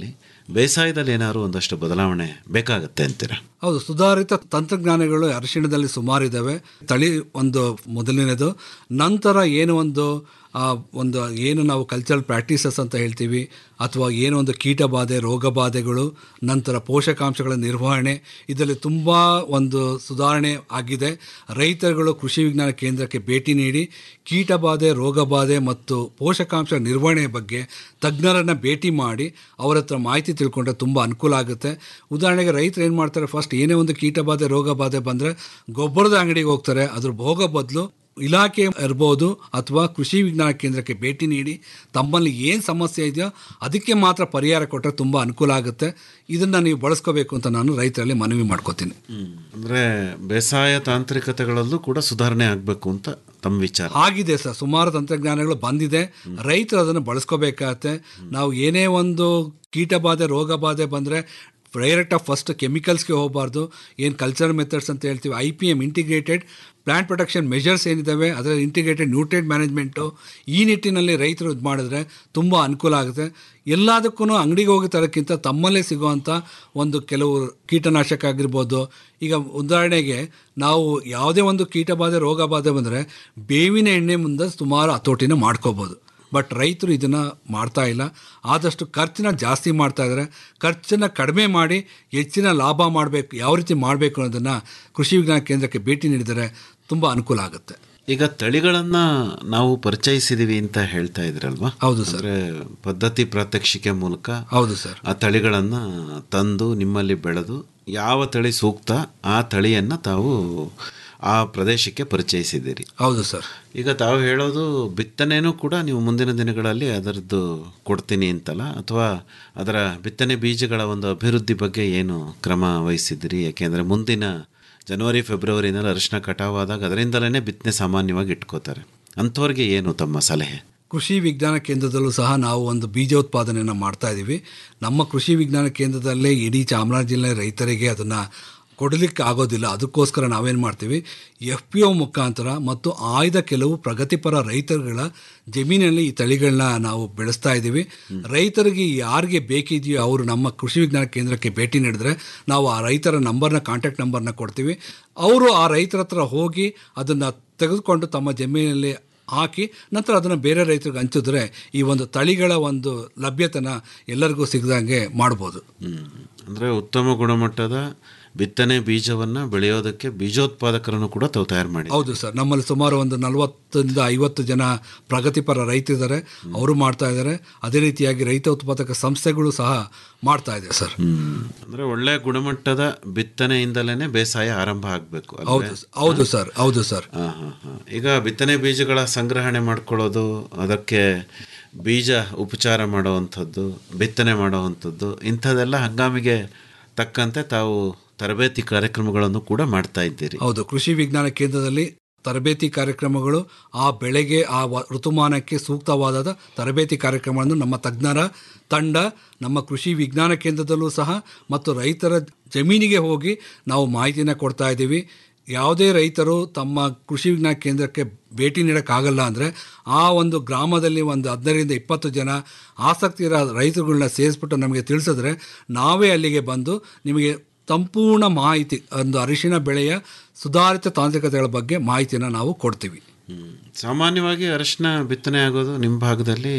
ಬೇಸಾಯದಲ್ಲಿ ಏನಾದ್ರು ಒಂದಷ್ಟು ಬದಲಾವಣೆ ಬೇಕಾಗತ್ತೆ ಅಂತೀರಾ ಹೌದು ಸುಧಾರಿತ ತಂತ್ರಜ್ಞಾನಗಳು ಅರಿಶಿಣದಲ್ಲಿ ಸುಮಾರಿದ್ದಾವೆ ತಳಿ ಒಂದು ಮೊದಲನೇದು ನಂತರ ಏನು ಒಂದು ಆ, ಒಂದು ಏನು ನಾವು ಕಲ್ಚರಲ್ ಪ್ರಾಕ್ಟೀಸಸ್ ಅಂತ ಹೇಳ್ತೀವಿ ಅಥವಾ ಏನೋ ಒಂದು ಕೀಟ ಬಾಧೆ ರೋಗ ಬಾಧೆಗಳು ನಂತರ ಪೋಷಕಾಂಶಗಳ ನಿರ್ವಹಣೆ ಇದರಲ್ಲಿ ತುಂಬ ಒಂದು ಸುಧಾರಣೆ ಆಗಿದೆ ರೈತರುಗಳು ಕೃಷಿ ವಿಜ್ಞಾನ ಕೇಂದ್ರಕ್ಕೆ ಭೇಟಿ ನೀಡಿ ಕೀಟ ಬಾಧೆ ರೋಗ ಬಾಧೆ ಮತ್ತು ಪೋಷಕಾಂಶ ನಿರ್ವಹಣೆ ಬಗ್ಗೆ ತಜ್ಞರನ್ನು ಭೇಟಿ ಮಾಡಿ ಅವರ ಹತ್ರ ಮಾಹಿತಿ ತಿಳ್ಕೊಂಡ್ರೆ ತುಂಬ ಅನುಕೂಲ ಆಗುತ್ತೆ ಉದಾಹರಣೆಗೆ ರೈತರು ಏನು ಮಾಡ್ತಾರೆ ಫಸ್ಟ್ ಏನೇ ಒಂದು ಕೀಟ ಬಾಧೆ ರೋಗ ಬಾಧೆ ಬಂದರೆ ಗೊಬ್ಬರದ ಅಂಗಡಿಗೆ ಹೋಗ್ತಾರೆ ಅದ್ರ ಹೋಗೋ ಬದಲು ಇಲಾಖೆ ಇರ್ಬೋದು ಅಥವಾ ಕೃಷಿ ವಿಜ್ಞಾನ ಕೇಂದ್ರಕ್ಕೆ ಭೇಟಿ ನೀಡಿ ತಮ್ಮಲ್ಲಿ ಏನು ಸಮಸ್ಯೆ ಇದೆಯೋ ಅದಕ್ಕೆ ಮಾತ್ರ ಪರಿಹಾರ ಕೊಟ್ಟರೆ ತುಂಬ ಅನುಕೂಲ ಆಗುತ್ತೆ ಇದನ್ನು ನೀವು ಬಳಸ್ಕೋಬೇಕು ಅಂತ ನಾನು ರೈತರಲ್ಲಿ ಮನವಿ ಮಾಡ್ಕೋತೀನಿ ಅಂದ್ರೆ ಬೇಸಾಯ ತಾಂತ್ರಿಕತೆಗಳಲ್ಲೂ ಕೂಡ ಸುಧಾರಣೆ ಆಗಬೇಕು ಅಂತ ತಮ್ಮ ವಿಚಾರ ಆಗಿದೆ ಸರ್ ಸುಮಾರು ತಂತ್ರಜ್ಞಾನಗಳು ಬಂದಿದೆ ರೈತರು ಅದನ್ನು ಬಳಸ್ಕೋಬೇಕಾಗತ್ತೆ ನಾವು ಏನೇ ಒಂದು ಕೀಟ ಬಾಧೆ ರೋಗ ಬಾಧೆ ಬಂದರೆ ಡೈರೆಕ್ಟ್ ಆಫ್ ಫಸ್ಟ್ ಕೆಮಿಕಲ್ಸ್ಗೆ ಹೋಗಬಾರ್ದು ಏನು ಕಲ್ಚರ್ ಮೆಥಡ್ಸ್ ಅಂತ ಹೇಳ್ತೀವಿ I P M integrated plant protection measures ಏನಿದ್ದಾವೆ ಅದರ ಇಂಟಿಗ್ರೇಟೆಡ್ ನ್ಯೂಟ್ರಿಯೆಂಟ್ ಮ್ಯಾನೇಜ್ಮೆಂಟು ಈ ನಿಟ್ಟಿನಲ್ಲಿ ರೈತರು ಇದು ಮಾಡಿದ್ರೆ ತುಂಬ ಅನುಕೂಲ ಆಗುತ್ತೆ ಎಲ್ಲದಕ್ಕೂ ಅಂಗಡಿಗೆ ಹೋಗಿ ತರೋಕ್ಕಿಂತ ತಮ್ಮಲ್ಲೇ ಸಿಗುವಂಥ ಒಂದು ಕೆಲವು ಕೀಟನಾಶಕ ಆಗಿರ್ಬೋದು ಈಗ ಉದಾಹರಣೆಗೆ ನಾವು ಯಾವುದೇ ಒಂದು ಕೀಟಬಾಧೆ ರೋಗ ಬಾಧೆ ಬಂದರೆ ಬೇವಿನ ಎಣ್ಣೆ ಮುಂದೆ ಸುಮಾರು ಹತೋಟಿನ ಮಾಡ್ಕೋಬೋದು ಬಟ್ ರೈತರು ಇದನ್ನು ಮಾಡ್ತಾ ಇಲ್ಲ ಆದಷ್ಟು ಖರ್ಚನ್ನ ಜಾಸ್ತಿ ಮಾಡ್ತಾ ಇದ್ದಾರೆ ಖರ್ಚನ್ನು ಕಡಿಮೆ ಮಾಡಿ ಹೆಚ್ಚಿನ ಲಾಭ ಮಾಡಬೇಕು ಯಾವ ರೀತಿ ಮಾಡಬೇಕು ಅನ್ನೋದನ್ನು ಕೃಷಿ ವಿಜ್ಞಾನ ಕೇಂದ್ರಕ್ಕೆ ಭೇಟಿ ನೀಡಿದರೆ ತುಂಬ ಅನುಕೂಲ ಆಗುತ್ತೆ ಈಗ ತಳಿಗಳನ್ನ ನಾವು ಪರಿಚಯಿಸಿದೀವಿ ಅಂತ ಹೇಳ್ತಾ ಇದ್ರಲ್ವಾ ಹೌದು ಸರ್ ಅಂದ್ರೆ ಪದ್ಧತಿ ಪ್ರಾತ್ಯಕ್ಷಿಕೆ ಮೂಲಕ ಹೌದು ಸರ್ ಆ ತಳಿಗಳನ್ನ ತಂದು ನಿಮ್ಮಲ್ಲಿ ಬೆಳೆದು ಯಾವ ತಳಿ ಸೂಕ್ತ ಆ ತಳಿಯನ್ನ ತಾವು ಆ ಪ್ರದೇಶಕ್ಕೆ ಪರಿಚಯಿಸಿದ್ದೀರಿ ಹೌದು ಸರ್ ಈಗ ತಾವು ಹೇಳೋದು ಬಿತ್ತನೆನೂ ಕೂಡ ನೀವು ಮುಂದಿನ ದಿನಗಳಲ್ಲಿ ಅದರದ್ದು ಕೊಡ್ತೀನಿ ಅಂತಲ್ಲ ಅಥವಾ ಅದರ ಬಿತ್ತನೆ ಬೀಜಗಳ ಒಂದು ಅಭಿವೃದ್ಧಿ ಬಗ್ಗೆ ಏನು ಕ್ರಮ ವಹಿಸಿದ್ದೀರಿ ಯಾಕೆಂದರೆ ಮುಂದಿನ ಜನವರಿ ಫೆಬ್ರವರಿನಲ್ಲಿ ಅರಿಶಿನ ಕಟಾವಾದಾಗ ಅದರಿಂದಲೇ ಬಿತ್ತನೆ ಸಾಮಾನ್ಯವಾಗಿ ಇಟ್ಕೋತಾರೆ ಅಂಥವ್ರಿಗೆ ಏನು ತಮ್ಮ ಸಲಹೆ ಕೃಷಿ ವಿಜ್ಞಾನ ಕೇಂದ್ರದಲ್ಲೂ ಸಹ ನಾವು ಒಂದು ಬೀಜೋತ್ಪಾದನೆಯನ್ನು ಮಾಡ್ತಾ ಇದ್ದೀವಿ ನಮ್ಮ ಕೃಷಿ ವಿಜ್ಞಾನ ಕೇಂದ್ರದಲ್ಲೇ ಇಡೀ ಚಾಮರಾಜ ಜಿಲ್ಲೆ ರೈತರಿಗೆ ಅದನ್ನು ಕೊಡಲಿಕ್ಕೆ ಆಗೋದಿಲ್ಲ ಅದಕ್ಕೋಸ್ಕರ ನಾವೇನು ಮಾಡ್ತೀವಿ ಎಫ್ ಪಿ ಒ ಮುಖಾಂತರ ಮತ್ತು ಆಯ್ದ ಕೆಲವು ಪ್ರಗತಿಪರ ರೈತರುಗಳ ಜಮೀನಲ್ಲಿ ಈ ತಳಿಗಳನ್ನ ನಾವು ಬೆಳೆಸ್ತಾ ಇದ್ದೀವಿ ರೈತರಿಗೆ ಯಾರಿಗೆ ಬೇಕಿದೆಯೋ ಅವರು ನಮ್ಮ ಕೃಷಿ ವಿಜ್ಞಾನ ಕೇಂದ್ರಕ್ಕೆ ಭೇಟಿ ನೀಡಿದ್ರೆ ನಾವು ಆ ರೈತರ ನಂಬರ್ನ ಕಾಂಟ್ಯಾಕ್ಟ್ ನಂಬರ್ನ ಕೊಡ್ತೀವಿ ಅವರು ಆ ರೈತರ ಹತ್ರ ಹೋಗಿ ಅದನ್ನು ತೆಗೆದುಕೊಂಡು ತಮ್ಮ ಜಮೀನಲ್ಲಿ ಹಾಕಿ ನಂತರ ಅದನ್ನು ಬೇರೆ ರೈತರಿಗೆ ಹಂಚಿದ್ರೆ ಈ ಒಂದು ತಳಿಗಳ ಒಂದು ಲಭ್ಯತೆನ ಎಲ್ಲರಿಗೂ ಸಿಗದಂಗೆ ಮಾಡ್ಬೋದು ಅಂದರೆ ಉತ್ತಮ ಗುಣಮಟ್ಟದ ಬಿತ್ತನೆ ಬೀಜವನ್ನು ಬೆಳೆಯೋದಕ್ಕೆ ಬೀಜೋತ್ಪಾದಕರನ್ನು ಕೂಡ ತಾವು ತಯಾರು ಮಾಡಿ ಹೌದು ಸರ್ ನಮ್ಮಲ್ಲಿ ಸುಮಾರು ಒಂದು ನಲವತ್ತರಿಂದ ಐವತ್ತು ಜನ ಪ್ರಗತಿಪರ ರೈತರಿದ್ದಾರೆ ಅವರು ಮಾಡ್ತಾ ಇದ್ದಾರೆ ಅದೇ ರೀತಿಯಾಗಿ ರೈತ ಉತ್ಪಾದಕ ಸಂಸ್ಥೆಗಳು ಸಹ ಮಾಡ್ತಾ ಇದೆ ಸರ್ ಅಂದರೆ ಒಳ್ಳೆ ಗುಣಮಟ್ಟದ ಬಿತ್ತನೆಯಿಂದಲೇ ಬೇಸಾಯ ಆರಂಭ ಆಗಬೇಕು ಹೌದು ಹೌದು ಸರ್ ಹೌದು ಸರ್ ಈಗ ಬಿತ್ತನೆ ಬೀಜಗಳ ಸಂಗ್ರಹಣೆ ಮಾಡ್ಕೊಳ್ಳೋದು ಅದಕ್ಕೆ ಬೀಜ ಉಪಚಾರ ಮಾಡುವಂಥದ್ದು ಬಿತ್ತನೆ ಮಾಡುವಂಥದ್ದು ಇಂಥದ್ದೆಲ್ಲ ಹಂಗಾಮಿಗೆ ತಕ್ಕಂತೆ ತಾವು ತರಬೇತಿ ಕಾರ್ಯಕ್ರಮಗಳನ್ನು ಕೂಡ ಮಾಡ್ತಾ ಇದ್ದೀರಿ ಹೌದು ಕೃಷಿ ವಿಜ್ಞಾನ ಕೇಂದ್ರದಲ್ಲಿ ತರಬೇತಿ ಕಾರ್ಯಕ್ರಮಗಳು ಆ ಬೆಳೆಗೆ ಆ ವ- ಋತುಮಾನಕ್ಕೆ ಸೂಕ್ತವಾದ ತರಬೇತಿ ಕಾರ್ಯಕ್ರಮಗಳನ್ನು ನಮ್ಮ ತಜ್ಞರ ತಂಡ ನಮ್ಮ ಕೃಷಿ ವಿಜ್ಞಾನ ಕೇಂದ್ರದಲ್ಲೂ ಸಹ ಮತ್ತು ರೈತರ ಜಮೀನಿಗೆ ಹೋಗಿ ನಾವು ಮಾಹಿತಿನ ಕೊಡ್ತಾ ಇದ್ದೀವಿ ಯಾವುದೇ ರೈತರು ತಮ್ಮ ಕೃಷಿ ವಿಜ್ಞಾನ ಕೇಂದ್ರಕ್ಕೆ ಭೇಟಿ ನೀಡೋಕ್ಕಾಗಲ್ಲ ಅಂದರೆ ಆ ಒಂದು ಗ್ರಾಮದಲ್ಲಿ ಒಂದು ಹದಿನೈದರಿಂದ ಇಪ್ಪತ್ತು ಜನ ಆಸಕ್ತಿ ಇರೋ ರೈತರುಗಳನ್ನ ಸೇರಿಸ್ಬಿಟ್ಟು ನಮಗೆ ತಿಳಿಸಿದ್ರೆ ನಾವೇ ಅಲ್ಲಿಗೆ ಬಂದು ನಿಮಗೆ ಸಂಪೂರ್ಣ ಮಾಹಿತಿ ಒಂದು ಅರಿಶಿನ ಬೆಳೆಯ ಸುಧಾರಿತ ತಾಂತ್ರಿಕತೆಗಳ ಬಗ್ಗೆ ಮಾಹಿತಿನ ನಾವು ಕೊಡ್ತೀವಿ ಸಾಮಾನ್ಯವಾಗಿ ಅರಿಶಿನ ಬಿತ್ತನೆ ಆಗೋದು ನಿಮ್ಮ ಭಾಗದಲ್ಲಿ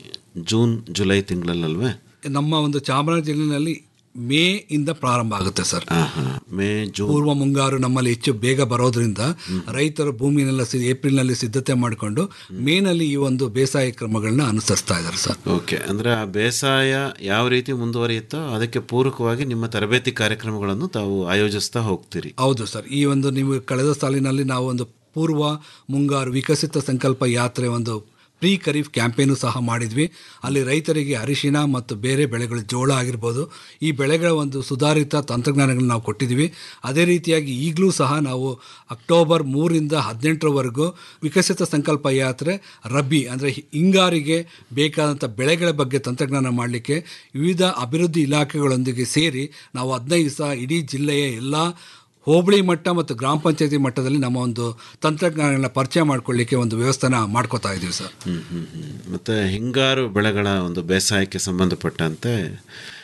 ಜೂನ್ ಜುಲೈ ತಿಂಗಳಲ್ಲಲ್ವೇ ನಮ್ಮ ಒಂದು ಚಾಮರಾಜ ಜಿಲ್ಲೆಯಲ್ಲಿ ಮೇ ಇಂದ ಪ್ರಾರಂಭ ಆಗುತ್ತೆ ಸರ್ ಮೇ ಜೂನ್ ಪೂರ್ವ ಮುಂಗಾರು ನಮ್ಮಲ್ಲಿ ಹೆಚ್ಚು ಬೇಗ ಬರೋದ್ರಿಂದ ರೈತರು ಭೂಮಿನೆಲ್ಲ ಸಿ ಏಪ್ರಿಲ್ನಲ್ಲಿ ಸಿದ್ಧತೆ ಮಾಡಿಕೊಂಡು ಮೇನಲ್ಲಿ ಈ ಒಂದು ಬೇಸಾಯ ಕ್ರಮಗಳನ್ನ ಅನುಸರಿಸ್ತಾ ಇದ್ದಾರೆ ಸರ್ ಓಕೆ ಅಂದರೆ ಆ ಬೇಸಾಯ ಯಾವ ರೀತಿ ಮುಂದುವರಿಯುತ್ತೋ ಅದಕ್ಕೆ ಪೂರಕವಾಗಿ ನಿಮ್ಮ ತರಬೇತಿ ಕಾರ್ಯಕ್ರಮಗಳನ್ನು ತಾವು ಆಯೋಜಿಸ್ತಾ ಹೋಗ್ತೀರಿ ಹೌದು ಸರ್ ಈ ಒಂದು ನೀವು ಕಳೆದ ಸಾಲಿನಲ್ಲಿ ನಾವು ಒಂದು ಪೂರ್ವ ಮುಂಗಾರು ವಿಕಸಿತ ಸಂಕಲ್ಪ ಯಾತ್ರೆ ಒಂದು ಪ್ರೀ ಖರೀಫ್ ಕ್ಯಾಂಪೇನು ಸಹ ಮಾಡಿದ್ವಿ ಅಲ್ಲಿ ರೈತರಿಗೆ ಅರಿಶಿನ ಮತ್ತು ಬೇರೆ ಬೆಳೆಗಳು ಜೋಳ ಆಗಿರ್ಬೋದು ಈ ಬೆಳೆಗಳ ಒಂದು ಸುಧಾರಿತ ತಂತ್ರಜ್ಞಾನಗಳನ್ನ ನಾವು ಕೊಟ್ಟಿದ್ದೀವಿ ಅದೇ ರೀತಿಯಾಗಿ ಈಗಲೂ ಸಹ ನಾವು ಅಕ್ಟೋಬರ್ ಮೂರಿಂದ ಹದಿನೆಂಟರವರೆಗೂ ವಿಕಸಿತ ಸಂಕಲ್ಪ ಯಾತ್ರೆ ರಬ್ಬಿ ಅಂದರೆ ಹಿಂಗಾರಿಗೆ ಬೇಕಾದಂಥ ಬೆಳೆಗಳ ಬಗ್ಗೆ ತಂತ್ರಜ್ಞಾನ ಮಾಡಲಿಕ್ಕೆ ವಿವಿಧ ಅಭಿವೃದ್ಧಿ ಇಲಾಖೆಗಳೊಂದಿಗೆ ಸೇರಿ ನಾವು ಹದಿನೈದು ದಿವಸ ಇಡೀ ಜಿಲ್ಲೆಯ ಎಲ್ಲ ಹೋಬಳಿ ಮಟ್ಟ ಮತ್ತು ಗ್ರಾಮ ಪಂಚಾಯತಿ ಮಟ್ಟದಲ್ಲಿ ನಮ್ಮ ಒಂದು ತಂತ್ರಜ್ಞಾನಗಳನ್ನ ಪರಿಚಯ ಮಾಡ್ಕೊಳ್ಳಿಕ್ಕೆ ಒಂದು ವ್ಯವಸ್ಥೆನ ಮಾಡ್ಕೋತಾ ಇದ್ದೀವಿ ಸರ್ ಹ್ಮ್, ಹ್ಮ್, ಹ್ಮ್. ಮತ್ತೆ ಹಿಂಗಾರು ಬೆಳೆಗಳ ಒಂದು ಬೇಸಾಯಕ್ಕೆ ಸಂಬಂಧಪಟ್ಟಂತೆ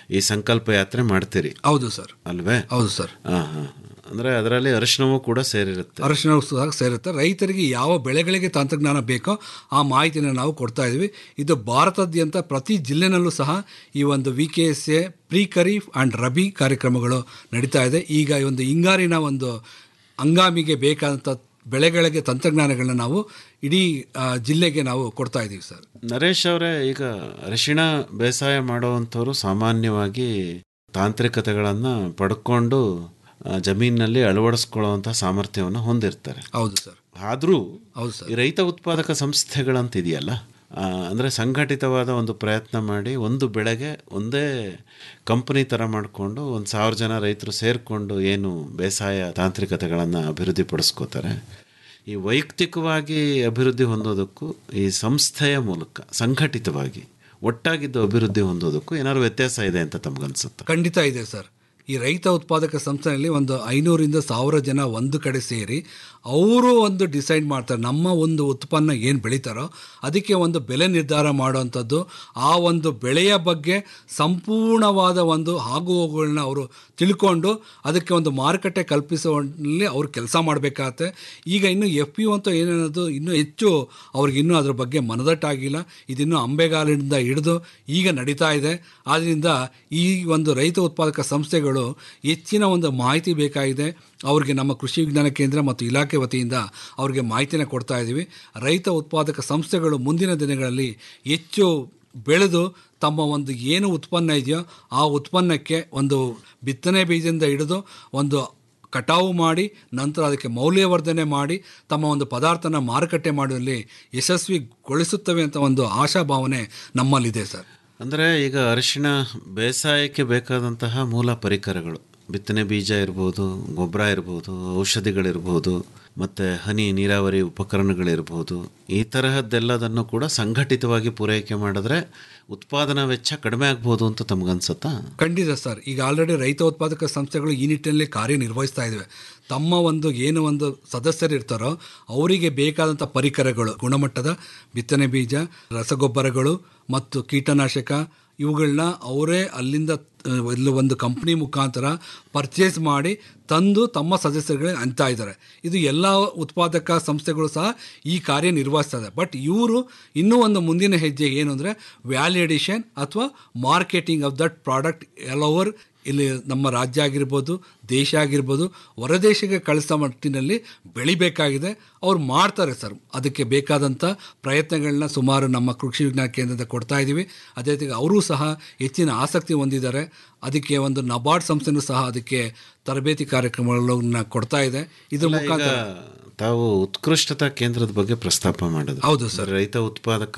ಈ ಸಂಕಲ್ಪ ಯಾತ್ರೆ ಮಾಡ್ತೀರಿ ಹೌದು ಸರ್ ಅಲ್ವೇ ಹೌದು ಸರ್ ಹಾಂ ಹಾಂ ಅಂದರೆ ಅದರಲ್ಲಿ ಅರಿಶಿನವೂ ಕೂಡ ಸೇರಿರುತ್ತೆ ಅರಿಶಿನ ಸಹ ಸೇರುತ್ತೆ ರೈತರಿಗೆ ಯಾವ ಬೆಳೆಗಳಿಗೆ ತಂತ್ರಜ್ಞಾನ ಬೇಕೋ ಆ ಮಾಹಿತಿನ ನಾವು ಕೊಡ್ತಾ ಇದ್ದೀವಿ ಇದು ಭಾರತಾದ್ಯಂತ ಪ್ರತಿ ಜಿಲ್ಲೆನಲ್ಲೂ ಸಹ ಈ ಒಂದು V K S A pre kharif and rabi ಕಾರ್ಯಕ್ರಮಗಳು ನಡೀತಾ ಇದೆ ಈಗ ಈ ಒಂದು ಹಿಂಗಾರಿನ ಒಂದು ಹಂಗಾಮಿಗೆ ಬೇಕಾದಂಥ ಬೆಳೆಗಳಿಗೆ ತಂತ್ರಜ್ಞಾನಗಳನ್ನ ನಾವು ಇಡೀ ಆ, ಜಿಲ್ಲೆಗೆ ನಾವು ಕೊಡ್ತಾ ಇದ್ದೀವಿ ಸರ್ ನರೇಶ್ ಅವರೇ ಈಗ ಅರಿಶಿಣ ಬೇಸಾಯ ಮಾಡುವಂಥವ್ರು ಸಾಮಾನ್ಯವಾಗಿ ತಾಂತ್ರಿಕತೆಗಳನ್ನು ಪಡ್ಕೊಂಡು ಆ, ಜಮೀನಿನಲ್ಲಿ ಅಳವಡಿಸ್ಕೊಳ್ಳುವಂಥ ಸಾಮರ್ಥ್ಯವನ್ನು ಹೊಂದಿರ್ತಾರೆ ಹೌದು ಸರ್ ಆದರೂ ಹೌದು ಸರ್ ಈ ರೈತ ಉತ್ಪಾದಕ ಸಂಸ್ಥೆಗಳಂತ ಇದೆಯಲ್ಲ ಆ, ಅಂದರೆ ಸಂಘಟಿತವಾದ ಒಂದು ಪ್ರಯತ್ನ ಮಾಡಿ ಒಂದು ಬೆಳೆಗೆ ಒಂದೇ ಕಂಪನಿ ಥರ ಮಾಡಿಕೊಂಡು ಒಂದು ಸಾವಿರ ಜನ ರೈತರು ಸೇರಿಕೊಂಡು ಏನು ಬೇಸಾಯ ತಾಂತ್ರಿಕತೆಗಳನ್ನು ಅಭಿವೃದ್ಧಿಪಡಿಸ್ಕೋತಾರೆ ಈ ವೈಯಕ್ತಿಕವಾಗಿ ಅಭಿವೃದ್ಧಿ ಹೊಂದೋದಕ್ಕೂ ಈ ಸಂಸ್ಥೆಯ ಮೂಲಕ ಸಂಘಟಿತವಾಗಿ ಒಟ್ಟಾಗಿದ್ದು ಅಭಿವೃದ್ಧಿ ಹೊಂದೋದಕ್ಕೂ ಏನಾದ್ರು ವ್ಯತ್ಯಾಸ ಇದೆ ಅಂತ ತಮಗನ್ಸುತ್ತೆ ಖಂಡಿತ ಇದೆ ಸರ್ ಈ ರೈತ ಉತ್ಪಾದಕ ಸಂಸ್ಥೆಯಲ್ಲಿ ಒಂದು ಐನೂರಿಂದ ಸಾವಿರ ಜನ ಒಂದು ಕಡೆ ಸೇರಿ ಅವರು ಒಂದು ಡಿಸೈಡ್ ಮಾಡ್ತಾರೆ ನಮ್ಮ ಒಂದು ಉತ್ಪನ್ನ ಏನು ಬೆಳೀತಾರೋ ಅದಕ್ಕೆ ಒಂದು ಬೆಲೆ ನಿರ್ಧಾರ ಮಾಡುವಂಥದ್ದು ಆ ಒಂದು ಬೆಳೆಯ ಬಗ್ಗೆ ಸಂಪೂರ್ಣವಾದ ಒಂದು ಆಗುಹೋಗುಗಳನ್ನ ಅವರು ತಿಳ್ಕೊಂಡು ಅದಕ್ಕೆ ಒಂದು ಮಾರುಕಟ್ಟೆ ಕಲ್ಪಿಸುವಲ್ಲಿ ಅವ್ರು ಕೆಲಸ ಮಾಡಬೇಕಾಗತ್ತೆ ಈಗ ಇನ್ನು ಎಫ್ ಪಿ ಅಂತ ಏನೇನದು ಇನ್ನೂ ಹೆಚ್ಚು ಅವ್ರಿಗೆ ಇನ್ನೂ ಅದ್ರ ಬಗ್ಗೆ ಮನದಟ್ಟಾಗಿಲ್ಲ ಇದಿನ್ನೂ ಅಂಬೆಗಾಲಿನಿಂದ ಹಿಡಿದು ಈಗ ನಡೀತಾ ಇದೆ ಆದ್ದರಿಂದ ಈ ಒಂದು ರೈತ ಉತ್ಪಾದಕ ಸಂಸ್ಥೆಗಳು ಹೆಚ್ಚಿನ ಒಂದು ಮಾಹಿತಿ ಬೇಕಾಗಿದೆ ಅವ್ರಿಗೆ ನಮ್ಮ ಕೃಷಿ ವಿಜ್ಞಾನ ಕೇಂದ್ರ ಮತ್ತು ಇಲಾಖೆ ವತಿಯಿಂದ ಅವ್ರಿಗೆ ಮಾಹಿತಿನ ಕೊಡ್ತಾ ಇದ್ದೀವಿ ರೈತ ಉತ್ಪಾದಕ ಸಂಸ್ಥೆಗಳು ಮುಂದಿನ ದಿನಗಳಲ್ಲಿ ಹೆಚ್ಚು ಬೆಳೆದು ತಮ್ಮ ಒಂದು ಏನು ಉತ್ಪನ್ನ ಇದೆಯೋ ಆ ಉತ್ಪನ್ನಕ್ಕೆ ಒಂದು ಬಿತ್ತನೆ ಬೀಜದಿಂದ ಹಿಡಿದು ಒಂದು ಕಟಾವು ಮಾಡಿ ನಂತರ ಅದಕ್ಕೆ ಮೌಲ್ಯವರ್ಧನೆ ಮಾಡಿ ತಮ್ಮ ಒಂದು ಪದಾರ್ಥನ ಮಾರುಕಟ್ಟೆ ಮಾಡುವಲ್ಲಿ ಯಶಸ್ವಿಗೊಳಿಸುತ್ತವೆ ಅಂತ ಒಂದು ಆಶಾಭಾವನೆ ನಮ್ಮಲ್ಲಿದೆ ಸರ್ ಅಂದರೆ ಈಗ ಅರಿಶಿಣ ಬೇಸಾಯಕ್ಕೆ ಬೇಕಾದಂತಹ ಮೂಲ ಪರಿಕರಗಳು ಬಿತ್ತನೆ ಬೀಜ ಇರ್ಬೋದು ಗೊಬ್ಬರ ಇರ್ಬೋದು ಔಷಧಿಗಳಿರ್ಬೋದು ಮತ್ತು ಹನಿ ನೀರಾವರಿ ಉಪಕರಣಗಳಿರ್ಬೋದು ಈ ತರಹದ್ದೆಲ್ಲದನ್ನು ಕೂಡ ಸಂಘಟಿತವಾಗಿ ಪೂರೈಕೆ ಮಾಡಿದ್ರೆ ಉತ್ಪಾದನಾ ವೆಚ್ಚ ಕಡಿಮೆ ಆಗ್ಬೋದು ಅಂತ ತಮಗನ್ಸುತ್ತಾ ಖಂಡಿತ ಸರ್ ಈಗ ಆಲ್ರೆಡಿ ರೈತ ಉತ್ಪಾದಕ ಸಂಸ್ಥೆಗಳು ಈ ನಿಟ್ಟಿನಲ್ಲಿ ಕಾರ್ಯನಿರ್ವಹಿಸ್ತಾ ಇದ್ದಾವೆ ತಮ್ಮ ಒಂದು ಏನು ಒಂದು ಸದಸ್ಯರು ಇರ್ತಾರೋ ಅವರಿಗೆ ಬೇಕಾದಂಥ ಪರಿಕರಗಳು ಗುಣಮಟ್ಟದ ಬಿತ್ತನೆ ಬೀಜ ರಸಗೊಬ್ಬರಗಳು ಮತ್ತು ಕೀಟನಾಶಕ ಇವುಗಳನ್ನ ಅವರೇ ಅಲ್ಲಿಂದ ಆ, ಇಲ್ಲಿ ಒಂದು ಕಂಪ್ನಿ ಮುಖಾಂತರ ಪರ್ಚೇಸ್ ಮಾಡಿ ತಂದು ತಮ್ಮ ಸದಸ್ಯರುಗಳಿಗೆ ಅಂತಾ ಇದ್ದಾರೆ ಇದು ಎಲ್ಲ ಉತ್ಪಾದಕ ಸಂಸ್ಥೆಗಳು ಸಹ ಈ ಕಾರ್ಯ ನಿರ್ವಹಿಸ್ತದೆ ಬಟ್ ಇವರು ಇನ್ನೂ ಒಂದು ಮುಂದಿನ ಹೆಜ್ಜೆ ಏನು ಅಂದರೆ ವ್ಯಾಲಿಡೇಷನ್ ಅಥವಾ marketing of that product all over ಇಲ್ಲಿ ನಮ್ಮ ರಾಜ್ಯ ಆಗಿರ್ಬೋದು ದೇಶ ಆಗಿರ್ಬೋದು ಹೊರದೇಶಕ್ಕೆ ಕಳಿಸೋ ಮಟ್ಟಿನಲ್ಲಿ ಬೆಳಿಬೇಕಾಗಿದೆ ಅವ್ರು ಮಾಡ್ತಾರೆ ಸರ್ ಅದಕ್ಕೆ ಬೇಕಾದಂಥ ಪ್ರಯತ್ನಗಳನ್ನ ಸುಮಾರು ನಮ್ಮ ಕೃಷಿ ವಿಜ್ಞಾನ ಕೇಂದ್ರದ ಕೊಡ್ತಾ ಇದ್ದೀವಿ ಅದೇ ರೀತಿ ಅವರು ಸಹ ಹೆಚ್ಚಿನ ಆಸಕ್ತಿ ಹೊಂದಿದ್ದಾರೆ ಅದಕ್ಕೆ ಒಂದು ನಬಾರ್ಡ್ ಸಂಸ್ಥೆನೂ ಸಹ ಅದಕ್ಕೆ ತರಬೇತಿ ಕಾರ್ಯಕ್ರಮಗಳನ್ನ ಕೊಡ್ತಾ ಇದೆ ಇದ್ರ ಅಲ್ಲ, ಈಗ ಮುಖಾಂತರ ತಾವು ಉತ್ಕೃಷ್ಟತಾ ಕೇಂದ್ರದ ಬಗ್ಗೆ ಪ್ರಸ್ತಾಪ ಮಾಡಿದ್ರು ಹೌದು ಸರ್ ರೈತ ಉತ್ಪಾದಕ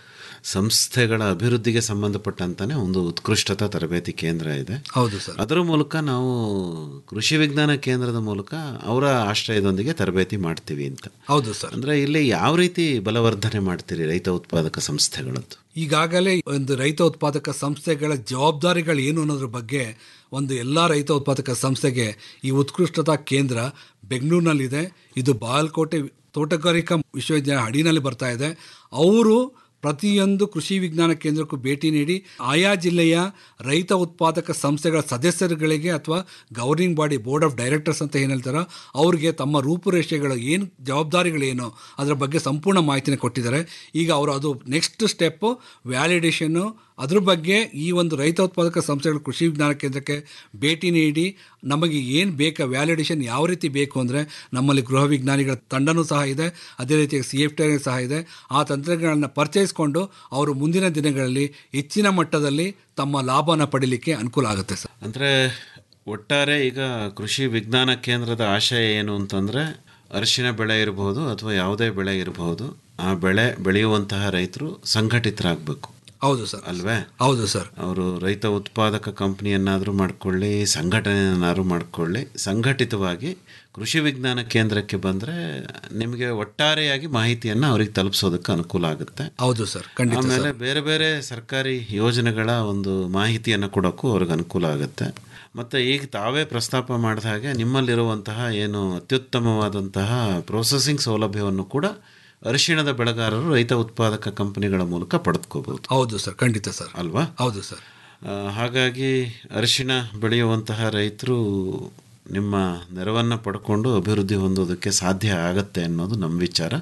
ಸಂಸ್ಥೆಗಳ ಅಭಿವೃದ್ಧಿಗೆ ಸಂಬಂಧಪಟ್ಟಂತಾನೆ ಒಂದು ಉತ್ಕೃಷ್ಟತಾ ತರಬೇತಿ ಕೇಂದ್ರ ಇದೆ ಹೌದು ಸರ್ ಅದರ ಮೂಲಕ ನಾವು ಕೃಷಿ ವಿಜ್ಞಾನ ಕೇಂದ್ರದ ಮೂಲಕ ಅವರ ಆಶ್ರಯದೊಂದಿಗೆ ತರಬೇತಿ ಮಾಡ್ತೀವಿ ಅಂತ ಹೌದು ಸರ್ ಅಂದ್ರೆ ಇಲ್ಲಿ ಯಾವ ರೀತಿ ಬಲವರ್ಧನೆ ಮಾಡ್ತೀರಿ ರೈತ ಉತ್ಪಾದಕ ಸಂಸ್ಥೆಗಳದ್ದು ಈಗಾಗಲೇ ಒಂದು ರೈತ ಉತ್ಪಾದಕ ಸಂಸ್ಥೆಗಳ ಜವಾಬ್ದಾರಿಗಳು ಏನು ಅನ್ನೋದ್ರ ಬಗ್ಗೆ ಒಂದು ಎಲ್ಲ ರೈತ ಉತ್ಪಾದಕ ಸಂಸ್ಥೆಗೆ ಈ ಉತ್ಕೃಷ್ಟತಾ ಕೇಂದ್ರ ಬೆಂಗಳೂರಿನಲ್ಲಿದೆ ಇದು ಬಾಗಲಕೋಟೆ ತೋಟಗಾರಿಕಾ ವಿಶ್ವವಿದ್ಯಾಲಯ ಅಡಿನಲ್ಲಿ ಬರ್ತಾ ಇದೆ ಅವರು ಪ್ರತಿಯೊಂದು ಕೃಷಿ ವಿಜ್ಞಾನ ಕೇಂದ್ರಕ್ಕೂ ಭೇಟಿ ನೀಡಿ ಆಯಾ ಜಿಲ್ಲೆಯ ರೈತ ಉತ್ಪಾದಕ ಸಂಸ್ಥೆಗಳ ಸದಸ್ಯರುಗಳಿಗೆ ಅಥವಾ governing body board of directors ಅಂತ ಏನು ಹೇಳ್ತಾರೋ ಅವ್ರಿಗೆ ತಮ್ಮ ರೂಪುರೇಷೆಗಳು ಏನು ಜವಾಬ್ದಾರಿಗಳೇನು ಅದರ ಬಗ್ಗೆ ಸಂಪೂರ್ಣ ಮಾಹಿತಿನ ಕೊಟ್ಟಿದ್ದಾರೆ ಈಗ ಅವರು ಅದು ನೆಕ್ಸ್ಟ್ ಸ್ಟೆಪ್ಪು ವ್ಯಾಲಿಡೇಷನ್ನು ಅದ್ರ ಬಗ್ಗೆ ಈ ಒಂದು ರೈತ ಉತ್ಪಾದಕ ಸಂಸ್ಥೆಗಳ ಕೃಷಿ ವಿಜ್ಞಾನ ಕೇಂದ್ರಕ್ಕೆ ಭೇಟಿ ನೀಡಿ ನಮಗೆ ಏನು ಬೇಕಾ ವ್ಯಾಲಿಡೇಷನ್ ಯಾವ ರೀತಿ ಬೇಕು ಅಂದರೆ ನಮ್ಮಲ್ಲಿ ಗೃಹ ವಿಜ್ಞಾನಿಗಳ ತಂಡನೂ ಸಹ ಇದೆ ಅದೇ ರೀತಿ ಸಿ ಎಫ್ ಟಿ ಸಹ ಇದೆ ಆ ತಂತ್ರಜ್ಞಾನಗಳನ್ನ ಪರ್ಚೇಸ್ಕೊಂಡು ಅವರು ಮುಂದಿನ ದಿನಗಳಲ್ಲಿ ಹೆಚ್ಚಿನ ಮಟ್ಟದಲ್ಲಿ ತಮ್ಮ ಲಾಭನ ಪಡೀಲಿಕ್ಕೆ ಅನುಕೂಲ ಆಗುತ್ತೆ ಸರ್ ಅಂದರೆ ಒಟ್ಟಾರೆ ಈಗ ಕೃಷಿ ವಿಜ್ಞಾನ ಕೇಂದ್ರದ ಆಶಯ ಏನು ಅಂತಂದರೆ ಅರಿಶಿನ ಬೆಳೆ ಇರಬಹುದು ಅಥವಾ ಯಾವುದೇ ಬೆಳೆ ಇರಬಹುದು ಆ ಬೆಳೆ ಬೆಳೆಯುವಂತಹ ರೈತರು ಸಂಘಟಿತರಾಗಬೇಕು ಹೌದು ಸರ್ ಅಲ್ವೇ ಹೌದು ಸರ್ ಅವರು ರೈತ ಉತ್ಪಾದಕ ಕಂಪ್ನಿಯನ್ನಾದರೂ ಮಾಡ್ಕೊಳ್ಳಿ ಸಂಘಟನೆಯನ್ನಾದರೂ ಮಾಡ್ಕೊಳ್ಳಿ ಸಂಘಟಿತವಾಗಿ ಕೃಷಿ ವಿಜ್ಞಾನ ಕೇಂದ್ರಕ್ಕೆ ಬಂದರೆ ನಿಮಗೆ ಒಟ್ಟಾರೆಯಾಗಿ ಮಾಹಿತಿಯನ್ನು ಅವ್ರಿಗೆ ತಲುಪಿಸೋದಕ್ಕೆ ಅನುಕೂಲ ಆಗುತ್ತೆ ಹೌದು ಸರ್ ಖಂಡಿತ ಆಮೇಲೆ ಸರ್ ಬೇರೆ ಬೇರೆ ಸರ್ಕಾರಿ ಯೋಜನೆಗಳ ಒಂದು ಮಾಹಿತಿಯನ್ನು ಕೊಡೋಕ್ಕೂ ಅವ್ರಿಗೆ ಅನುಕೂಲ ಆಗುತ್ತೆ ಮತ್ತು ಈಗ ತಾವೇ ಪ್ರಸ್ತಾಪ ಮಾಡಿದ ಹಾಗೆ ನಿಮ್ಮಲ್ಲಿರುವಂತಹ ಏನು ಅತ್ಯುತ್ತಮವಾದಂತಹ ಪ್ರೊಸೆಸಿಂಗ್ ಸೌಲಭ್ಯವನ್ನು ಕೂಡ ಅರಿಶಿಣದ ಬೆಳೆಗಾರರು ರೈತ ಉತ್ಪಾದಕ ಕಂಪನಿಗಳ ಮೂಲಕ ಪಡೆದುಕೋಬಹುದು ಹೌದು ಸರ್ ಖಂಡಿತ ಸರ್ ಅಲ್ವಾ ಹೌದು ಸರ್ ಆ, ಹಾಗಾಗಿ ಅರಿಶಿಣ ಬೆಳೆಯುವಂತಹ ರೈತರು ನಿಮ್ಮ ನೆರವನ್ನು ಪಡ್ಕೊಂಡು ಅಭಿವೃದ್ಧಿ ಹೊಂದೋದಕ್ಕೆ ಸಾಧ್ಯ ಆಗತ್ತೆ ಅನ್ನೋದು ನಮ್ಮ ವಿಚಾರ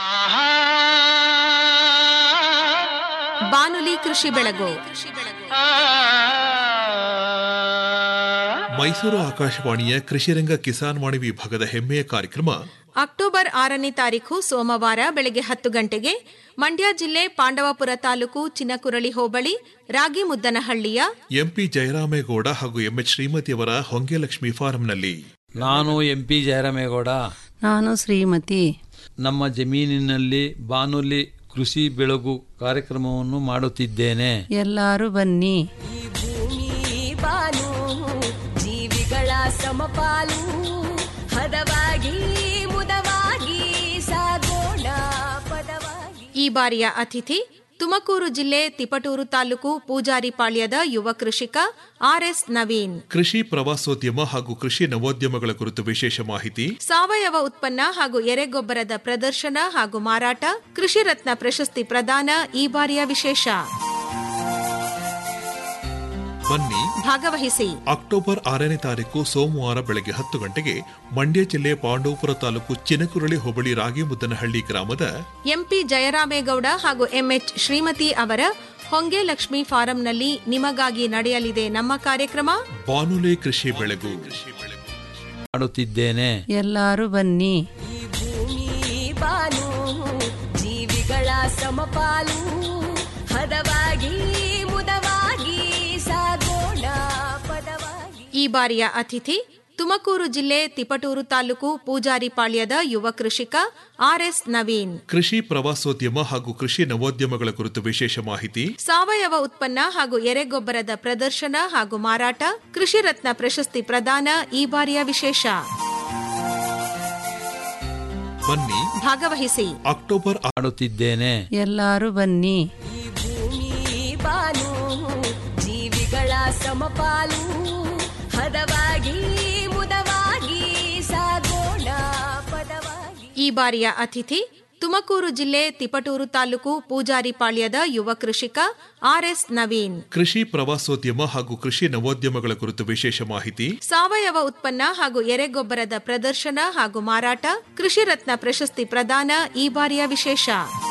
ಬಾನುಲಿ ಕೃಷಿ ಬೆಳಗು ಮೈಸೂರು ಆಕಾಶವಾಣಿಯ ಕೃಷಿರಂಗ ಕಿಸಾನ್ ವಾಣಿ ವಿಭಾಗದ ಹೆಮ್ಮೆಯ ಕಾರ್ಯಕ್ರಮ ಅಕ್ಟೋಬರ್ ಆರನೇ ತಾರೀಖು ಸೋಮವಾರ ಬೆಳಗ್ಗೆ ಹತ್ತು ಗಂಟೆಗೆ ಮಂಡ್ಯ ಜಿಲ್ಲೆ ಪಾಂಡವಪುರ ತಾಲೂಕು ಚಿನಕುರಳಿ ಹೋಬಳಿ ರಾಗಿಮುದ್ದನಹಳ್ಳಿಯ ಎಂಪಿ ಜಯರಾಮೇಗೌಡ ಹಾಗೂ ಎಂಎಚ್ ಶ್ರೀಮತಿಯವರ ಹೊಂಗೆಲಕ್ಷ್ಮಿ ಫಾರಂನಲ್ಲಿ ನಾನು ಎಂ ಪಿ ಜಯರಾಮೇಗೌಡ ನಾನು ಶ್ರೀಮತಿ ನಮ್ಮ ಜಮೀನಿನಲ್ಲಿ ಬಾನುಲಿ ಕೃಷಿ ಬೆಳಗು ಕಾರ್ಯಕ್ರಮವನ್ನು ಮಾಡುತ್ತಿದ್ದೇನೆ ಎಲ್ಲರೂ ಬನ್ನಿ ಬಾನು ಜೀವಿಗಳ ಸಮಪಾಲು ಹದವಾಗಿ ಮುದವಾಗಿ ಸಾಗೋಣ ಪದವಾಗಿ ಈ ಬಾರಿಯ ಅತಿಥಿ ತುಮಕೂರು ಜಿಲ್ಲೆ ತಿಪಟೂರು ತಾಲೂಕು ಪೂಜಾರಿಪಾಳ್ಯದ ಯುವ ಕೃಷಿಕ ಆರ್ಎಸ್ ನವೀನ್ ಕೃಷಿ ಪ್ರವಾಸೋದ್ಯಮ ಹಾಗೂ ಕೃಷಿ ನವೋದ್ಯಮಗಳ ಕುರಿತು ವಿಶೇಷ ಮಾಹಿತಿ ಸಾವಯವ ಉತ್ಪನ್ನ ಹಾಗೂ ಎರೆಗೊಬ್ಬರದ ಪ್ರದರ್ಶನ ಹಾಗೂ ಮಾರಾಟ ಕೃಷಿ ರತ್ನ ಪ್ರಶಸ್ತಿ ಪ್ರದಾನ ಈ ಬಾರಿಯ ವಿಶೇಷ ಬನ್ನಿ ಭಾಗವಹಿಸಿ ಅಕ್ಟೋಬರ್ ಆರನೇ ತಾರೀಕು ಸೋಮವಾರ ಬೆಳಗ್ಗೆ ಹತ್ತು ಗಂಟೆಗೆ ಮಂಡ್ಯ ಜಿಲ್ಲೆ ಪಾಂಡವಪುರ ತಾಲೂಕು ಚಿನಕುರಳಿ ಹೋಬಳಿ ರಾಗಿಮುದ್ದನಹಳ್ಳಿ ಗ್ರಾಮದ ಎಂಪಿ ಜಯರಾಮೇಗೌಡ ಹಾಗೂ ಎಂಎಚ್ ಶ್ರೀಮತಿ ಅವರ ಹೊಂಗೆ ಲಕ್ಷ್ಮಿ ಫಾರಂನಲ್ಲಿ ನಿಮಗಾಗಿ ನಡೆಯಲಿದೆ ನಮ್ಮ ಕಾರ್ಯಕ್ರಮ ಬಾನುಲಿ ಕೃಷಿ ಬೆಳಗು ಮಾಡುತ್ತಿದ್ದೇನೆ ಎಲ್ಲರೂ ಬನ್ನಿ ಬಾನು ಜೀವಿಗಳ ಸಮಪಾಲು ಹದವಾಗಿ ಮುದವಾಗಿ ಸಾಗೋಣ ಪದವಾಗಿ ಈ ಬಾರಿಯ ಅತಿಥಿ ತುಮಕೂರು ಜಿಲ್ಲೆ ತಿಪಟೂರು ತಾಲೂಕು ಪೂಜಾರಿಪಾಳ್ಯದ ಯುವ ಕೃಷಿಕ ಆರ್ಎಸ್ ನವೀನ್ ಕೃಷಿ ಪ್ರವಾಸೋದ್ಯಮ ಹಾಗೂ ಕೃಷಿ ನವೋದ್ಯಮಗಳ ಕುರಿತು ವಿಶೇಷ ಮಾಹಿತಿ ಸಾವಯವ ಉತ್ಪನ್ನ ಹಾಗೂ ಎರೆಗೊಬ್ಬರದ ಪ್ರದರ್ಶನ ಹಾಗೂ ಮಾರಾಟ ಕೃಷಿ ರತ್ನ ಪ್ರಶಸ್ತಿ ಪ್ರದಾನ ಈ ಬಾರಿಯ ವಿಶೇಷ ಬನ್ನಿ ಭಾಗವಹಿಸಿ ಅಕ್ಟೋಬರ್ ಮಾಡುತ್ತಿದ್ದೇನೆ ಎಲ್ಲರೂ ಬನ್ನಿ ಬಾನು ಜೀವಿಗಳ ಸಮಪಾಲು ಹದವಾಗಿ ಮುದವಾಗಿ ಸಾಗೋಣ ಪದವಾಗಿ ಈ ಬಾರಿಯ ಅತಿಥಿ ತುಮಕೂರು ಜಿಲ್ಲೆ ತಿಪಟೂರು ತಾಲೂಕು ಪೂಜಾರಿಪಾಳ್ಯದ ಯುವ ಕೃಷಿಕ ಆರ್ಎಸ್ ನವೀನ್ ಕೃಷಿ ಪ್ರವಾಸೋದ್ಯಮ ಹಾಗೂ ಕೃಷಿ ನವೋದ್ಯಮಗಳ ಕುರಿತು ವಿಶೇಷ ಮಾಹಿತಿ ಸಾವಯವ ಉತ್ಪನ್ನ ಹಾಗೂ ಎರೆಗೊಬ್ಬರದ ಪ್ರದರ್ಶನ ಹಾಗೂ ಮಾರಾಟ ಕೃಷಿ ರತ್ನ ಪ್ರಶಸ್ತಿ ಪ್ರದಾನ ಈ ಬಾರಿಯ ವಿಶೇಷ